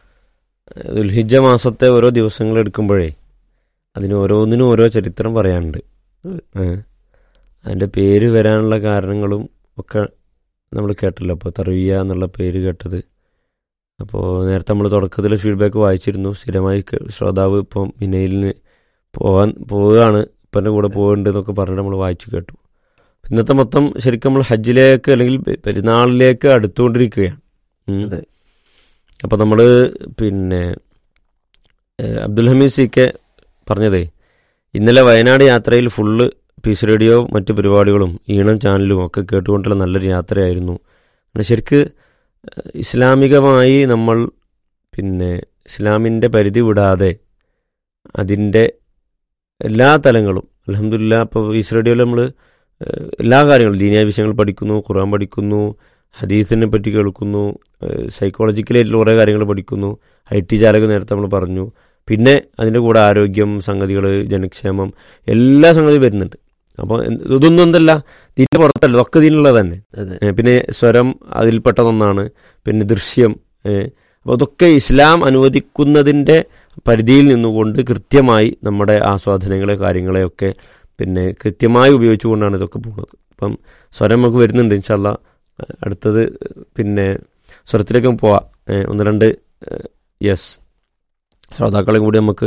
ദുൽഹിജ മാസത്തെ ഓരോ ദിവസങ്ങൾ എടുക്കുമ്പോഴേ അതിന് ഓരോന്നിനും ഓരോ ചരിത്രം പറയാനുണ്ട് ഏ. അതിൻ്റെ പേര് വരാനുള്ള കാരണങ്ങളും ഒക്കെ നമ്മൾ കേട്ടല്ലോ അപ്പോൾ തറുയ്യ എന്നുള്ള പേര് കേട്ടത് അപ്പോൾ നേരത്തെ നമ്മൾ തുടക്കത്തിൽ ഫീഡ്ബാക്ക് വായിച്ചിരുന്നു സ്ഥിരമായി കേ- ശ്രോതാവ് ഇപ്പം മിനയിലിന് പോകാൻ പോവുകയാണ് ഇപ്പൻ്റെ കൂടെ പോകുന്നുണ്ട് എന്നൊക്കെ പറഞ്ഞിട്ട് നമ്മൾ വായിച്ചു കേട്ടു ഇന്നത്തെ മൊത്തം ശരിക്കും നമ്മൾ ഹജ്ജിലേക്ക് അല്ലെങ്കിൽ പെ- പെരുന്നാളിലേക്ക് അടുത്തുകൊണ്ടിരിക്കുകയാണ് ഉം. അതെ. അപ്പോൾ നമ്മൾ പിന്നെ ഏഹ്, അബ്ദുൽ ഹമീദ് സി കെ പറഞ്ഞതേ ഇന്നലെ വയനാട് യാത്രയിൽ ഫുള്ള് പീസ് റേഡിയോ മറ്റു പരിപാടികളും ഈണം ചാനലും ഒക്കെ കേട്ടുകൊണ്ടുള്ള നല്ലൊരു യാത്രയായിരുന്നു പിന്നെ ശരിക്ക് ഏഹ്, ഇസ്ലാമികമായി നമ്മൾ പിന്നെ ഇസ്ലാമിൻ്റെ പരിധി വിടാതെ അതിൻ്റെ എല്ലാ തലങ്ങളും അലഹമില്ല ഇപ്പോൾ പീസ് റേഡിയോയിൽ നമ്മൾ എല്ലാ കാര്യങ്ങളും ദീനിയായ വിഷയങ്ങൾ പഠിക്കുന്നു ഖുർആൻ പഠിക്കുന്നു ഹദീസിനെ പറ്റി കേൾക്കുന്നു സൈക്കോളജിക്കലായിട്ടുള്ള കുറേ കാര്യങ്ങൾ പഠിക്കുന്നു ഐ ടി ചാലകം നേരത്തെ നമ്മൾ പറഞ്ഞു പിന്നെ അതിൻ്റെ കൂടെ ആരോഗ്യം സംഗതികൾ ജനക്ഷേമം എല്ലാ സംഗതിയും വരുന്നുണ്ട് അപ്പോൾ എന്ത് ഇതൊന്നും എന്തല്ല ഇതിൻ്റെ പുറത്തല്ല ഇതൊക്കെ ഇതിനുള്ളത് തന്നെ അതെ ഏ, പിന്നെ സ്വരം അതിൽപ്പെട്ടതൊന്നാണ് പിന്നെ ദൃശ്യം അപ്പോൾ അതൊക്കെ ഇസ്ലാം അനുവദിക്കുന്നതിൻ്റെ പരിധിയിൽ നിന്നുകൊണ്ട് കൃത്യമായി നമ്മുടെ ആസ്വാദനങ്ങളെ കാര്യങ്ങളെയൊക്കെ പിന്നെ കൃത്യമായി ഉപയോഗിച്ചുകൊണ്ടാണ് ഇതൊക്കെ പോകുന്നത് അപ്പം സ്വരം നമുക്ക് വരുന്നുണ്ട് ഇൻഷല്ല അടുത്തത് പിന്നെ സ്വരത്തിലേക്ക് പോവാം ഏ, ഒന്ന് രണ്ട് യെസ് ശ്രോതാക്കളെയും കൂടി നമുക്ക്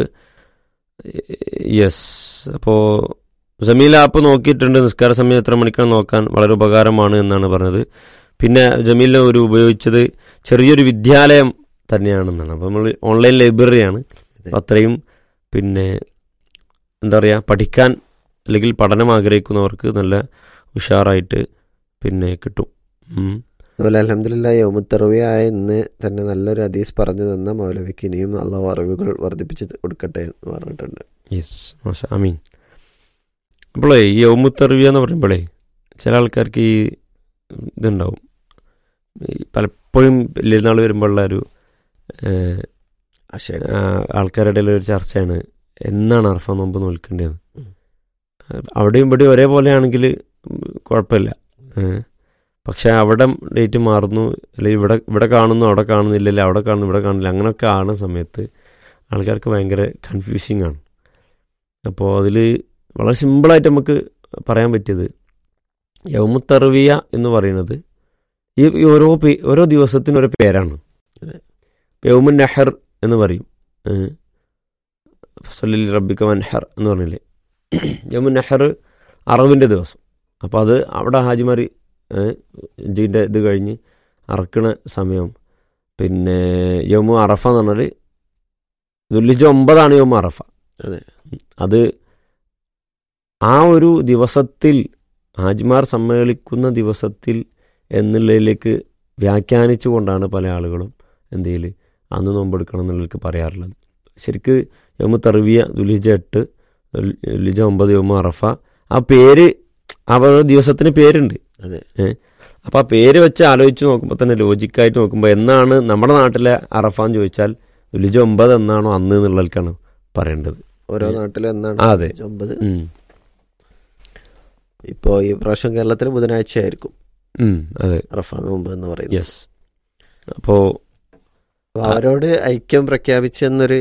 യെസ് അപ്പോൾ ജമീൽ ആപ്പ് നോക്കിയിട്ടുണ്ട് നിസ്കാര സമയം എത്ര മണിക്കാണ് നോക്കാൻ വളരെ ഉപകാരമാണ് എന്നാണ് പറഞ്ഞത് പിന്നെ ജമീലിനെ ഒരു ഉപയോഗിച്ചത് ചെറിയൊരു വിദ്യാലയം തന്നെയാണെന്നാണ് അപ്പോൾ നമ്മൾ ഓൺലൈൻ ലൈബ്രറിയാണ് അപ്പോൾ അത്രയും പിന്നെ എന്താ പറയുക പഠിക്കാൻ അല്ലെങ്കിൽ പഠനം ആഗ്രഹിക്കുന്നവർക്ക് നല്ല ഉഷാറായിട്ട് പിന്നെ കിട്ടും ഉം. അതുപോലെ അലഹമില്ല യോമുത്തറവിയായ ഇന്ന് തന്നെ നല്ലൊരു ഹദീസ് പറഞ്ഞു തന്ന മൗലവിക്ക് ഇനിയും അള്ളാഹു അറിവുകൾ വർദ്ധിപ്പിച്ച് കൊടുക്കട്ടെ എന്ന് പറഞ്ഞിട്ടുണ്ട് യെസ് മാഷ അമീൻ അപ്പോളേ ഈ യൗമുത്തറിവിയ എന്ന് പറയുമ്പോഴേ ചില ആൾക്കാർക്ക് ഈ ഇതുണ്ടാവും ഈ പലപ്പോഴും വലിയനാൾ വരുമ്പോഴുള്ള ഒരു ഏഹ്, ആശയം ആ, ആൾക്കാരുടെ ഇടയിൽ ഒരു ചർച്ചയാണ് എന്നാണ് അർഫ നോമ്പ് നോൽക്കേണ്ടത് ഉം. അവിടെയും ഇവിടെയും ഒരേപോലെ കുഴപ്പമില്ല ഏഹ്. പക്ഷെ അവിടെ ഡേറ്റ് മാറുന്നു അല്ലെങ്കിൽ ഇവിടെ ഇവിടെ കാണുന്നു അവിടെ കാണുന്നില്ല അല്ലെങ്കിൽ അവിടെ കാണുന്നു ഇവിടെ കാണുന്നില്ല അങ്ങനെയൊക്കെ ആകുന്ന സമയത്ത് ആൾക്കാർക്ക് ഭയങ്കര കൺഫ്യൂസിങ് ആണ് അപ്പോൾ അതിൽ വളരെ സിമ്പിളായിട്ട് നമുക്ക് പറയാൻ പറ്റിയത് യൗമുത്തർവിയ എന്ന് പറയുന്നത് ഈ ഈ ഓരോ പേ ഓരോ ദിവസത്തിനും ഓരോ പേരാണ് അതെ. യൗമുൻ നെഹർ എന്ന് പറയും ഏഹ്. ഫസലിൽ റബ്ബിക്ക വൻഹർ എന്ന് പറഞ്ഞില്ലേ യൗമുൻ നെഹർ അറവിൻ്റെ ദിവസം അപ്പോൾ അത് അവിടെ ഹാജിമാർ ജിൻ്റെ ഇത് കഴിഞ്ഞ് അറക്കണ സമയം പിന്നെ യൗമു അറഫ എന്ന് പറഞ്ഞാൽ ദുല്ലിജ ഒമ്പതാണ് യൗമു അറഫ അതെ. അത് ആ ഒരു ദിവസത്തിൽ ഹാജിമാർ സമ്മേളിക്കുന്ന ദിവസത്തിൽ എന്നുള്ളതിലേക്ക് വ്യാഖ്യാനിച്ചുകൊണ്ടാണ് പല ആളുകളും എന്ത് ചെയ്യൽ അന്ന് നോമ്പെടുക്കണം എന്നുള്ളവർക്ക് പറയാറുള്ളത് ശരിക്ക് യോമ തറുവിയ ദുലിജ എട്ട് ദുലിജ ഒമ്പത് യോമ അറഫ ആ പേര് അവരുടെ ദിവസത്തിന് പേരുണ്ട് അതെ അപ്പോൾ ആ പേര് വെച്ച് ആലോചിച്ച് നോക്കുമ്പോൾ തന്നെ ലോജിക്കായിട്ട് നോക്കുമ്പോൾ എന്നാണ് നമ്മുടെ നാട്ടിലെ അറഫ എന്ന് ചോദിച്ചാൽ ദുലിജ ഒമ്പത് എന്നാണോ അന്ന് എന്നുള്ളവർക്കാണ് പറയേണ്ടത് ഓരോ നാട്ടിലും എന്നാണ് ആ, അതെ. ഒമ്പത് ഉം. ഇപ്പോ ഈ പ്രാവശ്യം കേരളത്തിൽ ബുധനാഴ്ച ആയിരിക്കും ഉം, അതെ റഫ നോമ്പ് എന്ന് പറയുന്നത് യെസ് അപ്പോൾ അപ്പൊ അവരോട് ഐക്യം പ്രഖ്യാപിച്ചെന്നൊരു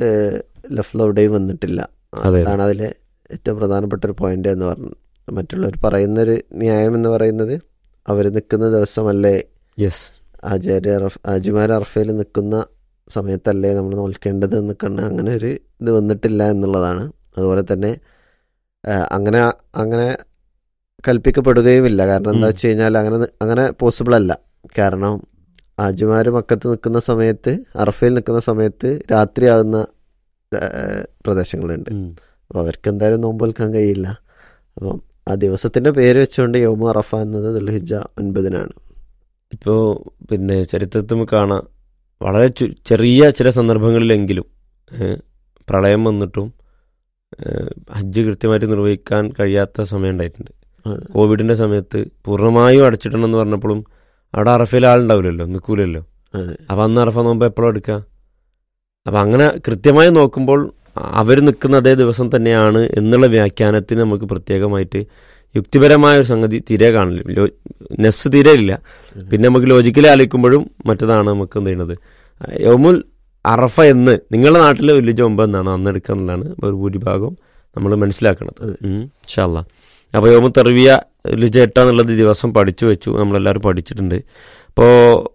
ലഫ്ല എവിടെയും വന്നിട്ടില്ല അതെ. അതാണ് അതിലെ ഏറ്റവും പ്രധാനപ്പെട്ട ഒരു പോയിന്റ് എന്ന് പറഞ്ഞു മറ്റുള്ളവർ പറയുന്നൊരു ന്യായം എന്ന് പറയുന്നത് അവർ നിൽക്കുന്ന ദിവസമല്ലേ യെസ് ആചാര്യ അറഫ് ആജിമാർ അറഫയിൽ നിൽക്കുന്ന സമയത്തല്ലേ നമ്മൾ നോൽക്കേണ്ടത് എന്ന് കണ്ട് അങ്ങനെ ഒരു ഇത് വന്നിട്ടില്ല എന്നുള്ളതാണ് അതുപോലെ തന്നെ ആ, അങ്ങനെ അങ്ങനെ കൽപ്പിക്കപ്പെടുകയുമില്ല കാരണം എന്താ ഉം. വെച്ച് കഴിഞ്ഞാൽ അങ്ങനെ നി- അങ്ങനെ പോസിബിൾ അല്ല കാരണം ആജിമാർ മക്കത്ത് നിൽക്കുന്ന സമയത്ത് അറഫയിൽ നിൽക്കുന്ന സമയത്ത് രാത്രിയാകുന്ന ആ, പ്രദേശങ്ങളുണ്ട് അപ്പോൾ അവർക്ക് എന്തായാലും നോമ്പ് നിൽക്കാൻ കഴിയില്ല അപ്പം ആ ദിവസത്തിന്റെ പേര് വെച്ചുകൊണ്ട് യോമു അറഫ എന്നത് ദുൽഹിജ ഒൻപതിനാണ് ഇപ്പോൾ പിന്നെ ചരിത്രത്തിൽ നമുക്ക് കാണാം വളരെ ചു- ചെറിയ ചില സന്ദർഭങ്ങളിലെങ്കിലും ഏഹ്, പ്രളയം വന്നിട്ടും ഏഹ്, ഹജ്ജ് കൃത്യമായിട്ട് നിർവഹിക്കാൻ കഴിയാത്ത സമയം ഉണ്ടായിട്ടുണ്ട് അതെ. കോവിഡിന്റെ സമയത്ത് പൂർണ്ണമായും അടച്ചിട്ടുണ്ടെന്ന് പറഞ്ഞപ്പോഴും അവിടെ അറഫയിൽ ആളുണ്ടാവില്ലല്ലോ നിൽക്കൂലല്ലോ അതെ അപ്പം അന്ന് അറഫ നോമ്പ് എപ്പോഴും എടുക്കുക അപ്പം അങ്ങനെ കൃത്യമായി നോക്കുമ്പോൾ അവർ നിൽക്കുന്ന അതേ ദിവസം തന്നെയാണ് എന്നുള്ള വ്യാഖ്യാനത്തിന് നമുക്ക് പ്രത്യേകമായിട്ട് യുക്തിപരമായ ഒരു സംഗതി തീരെ കാണില്ല ലോ- നെസ് തീരെ ഇല്ല പിന്നെ നമുക്ക് ലോജിക്കലി ആലോചിക്കുമ്പോഴും മറ്റതാണ് നമുക്ക് എന്ത് ചെയ്യുന്നത് യൗമുൽ അറഫ എന്ന് നിങ്ങളുടെ നാട്ടിലെ വലിയ ഒമ്പത് എന്നാണ് അന്ന് എടുക്കുക എന്നുള്ളതാണ് ഒരു ഭൂരിഭാഗം നമ്മൾ മനസ്സിലാക്കുന്നത് അതെ. ഇൻഷാല്ല അപ്പോൾ യോമു തെറിവിയ ലിജ എട്ട എന്നുള്ളത് ഈ ദിവസം പഠിച്ചു വെച്ചു നമ്മളെല്ലാവരും പഠിച്ചിട്ടുണ്ട് അപ്പോൾ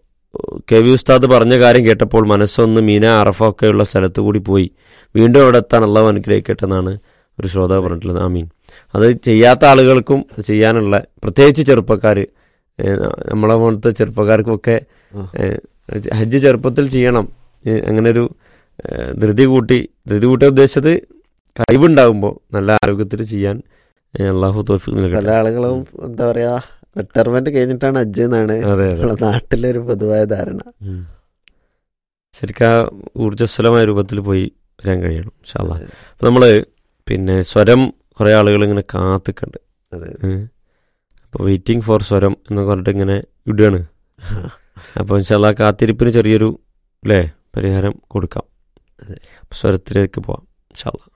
കെ വി ഉസ്താദ് പറഞ്ഞ കാര്യം കേട്ടപ്പോൾ മനസ്സൊന്ന് മീന അറഫ ഒക്കെയുള്ള സ്ഥലത്ത് കൂടി പോയി വീണ്ടും അവിടെ എത്താൻ അള്ളാഹു അനുഗ്രഹിക്കട്ടെ എന്നാണ് ഒരു ശ്രോതാവ് പറഞ്ഞിട്ടുള്ളത് ആമീൻ അത് ചെയ്യാത്ത ആളുകൾക്കും ചെയ്യാനുള്ള പ്രത്യേകിച്ച് ചെറുപ്പക്കാർ നമ്മളെ പോലത്തെ ചെറുപ്പക്കാർക്കൊക്കെ ആ. ഏഹ്, ഹജ്ജ് ചെറുപ്പത്തിൽ ചെയ്യണം ഏഹ്, അങ്ങനെ ഒരു ഏഹ്, ധൃതി കൂട്ടി ധൃതി കൂട്ടിയ ഉദ്ദേശിച്ചത് കഴിവുണ്ടാകുമ്പോൾ നല്ല ആരോഗ്യത്തിൽ ചെയ്യാൻ ഏഹ്, അള്ളാഹു തോഫിക്ക് പല നൽകട്ടെ ആളുകളും എന്താ പറയാ റിട്ടയർമെന്റ് കഴിഞ്ഞിട്ടാണ് ഹജ്ജ് എന്നാണ് അതെ അതെ നമ്മളെ നാട്ടിലെ ഒരു പൊതുവായ ധാരണ ഉം. ശരിക്കും ആ ഊർജ്ജസ്വലമായ രൂപത്തിൽ പോയി വരാൻ കഴിയണം ഷാല്ല അപ്പം നമ്മൾ പിന്നെ സ്വരം കുറേ ആളുകൾ ഇങ്ങനെ കാത്തിക്കുണ്ട് അതെ അപ്പോൾ വെയിറ്റിംഗ് ഫോർ സ്വരം എന്ന് പറഞ്ഞിട്ട് ഇങ്ങനെ ഇടുകയാണ് അപ്പോൾ ഇൻഷാല്ല കാത്തിരിപ്പിന് ചെറിയൊരു അല്ലേ പരിഹാരം കൊടുക്കാം അതെ. അപ്പൊ സ്വരത്തിലേക്ക് പോവാം ഇൻഷാല്ല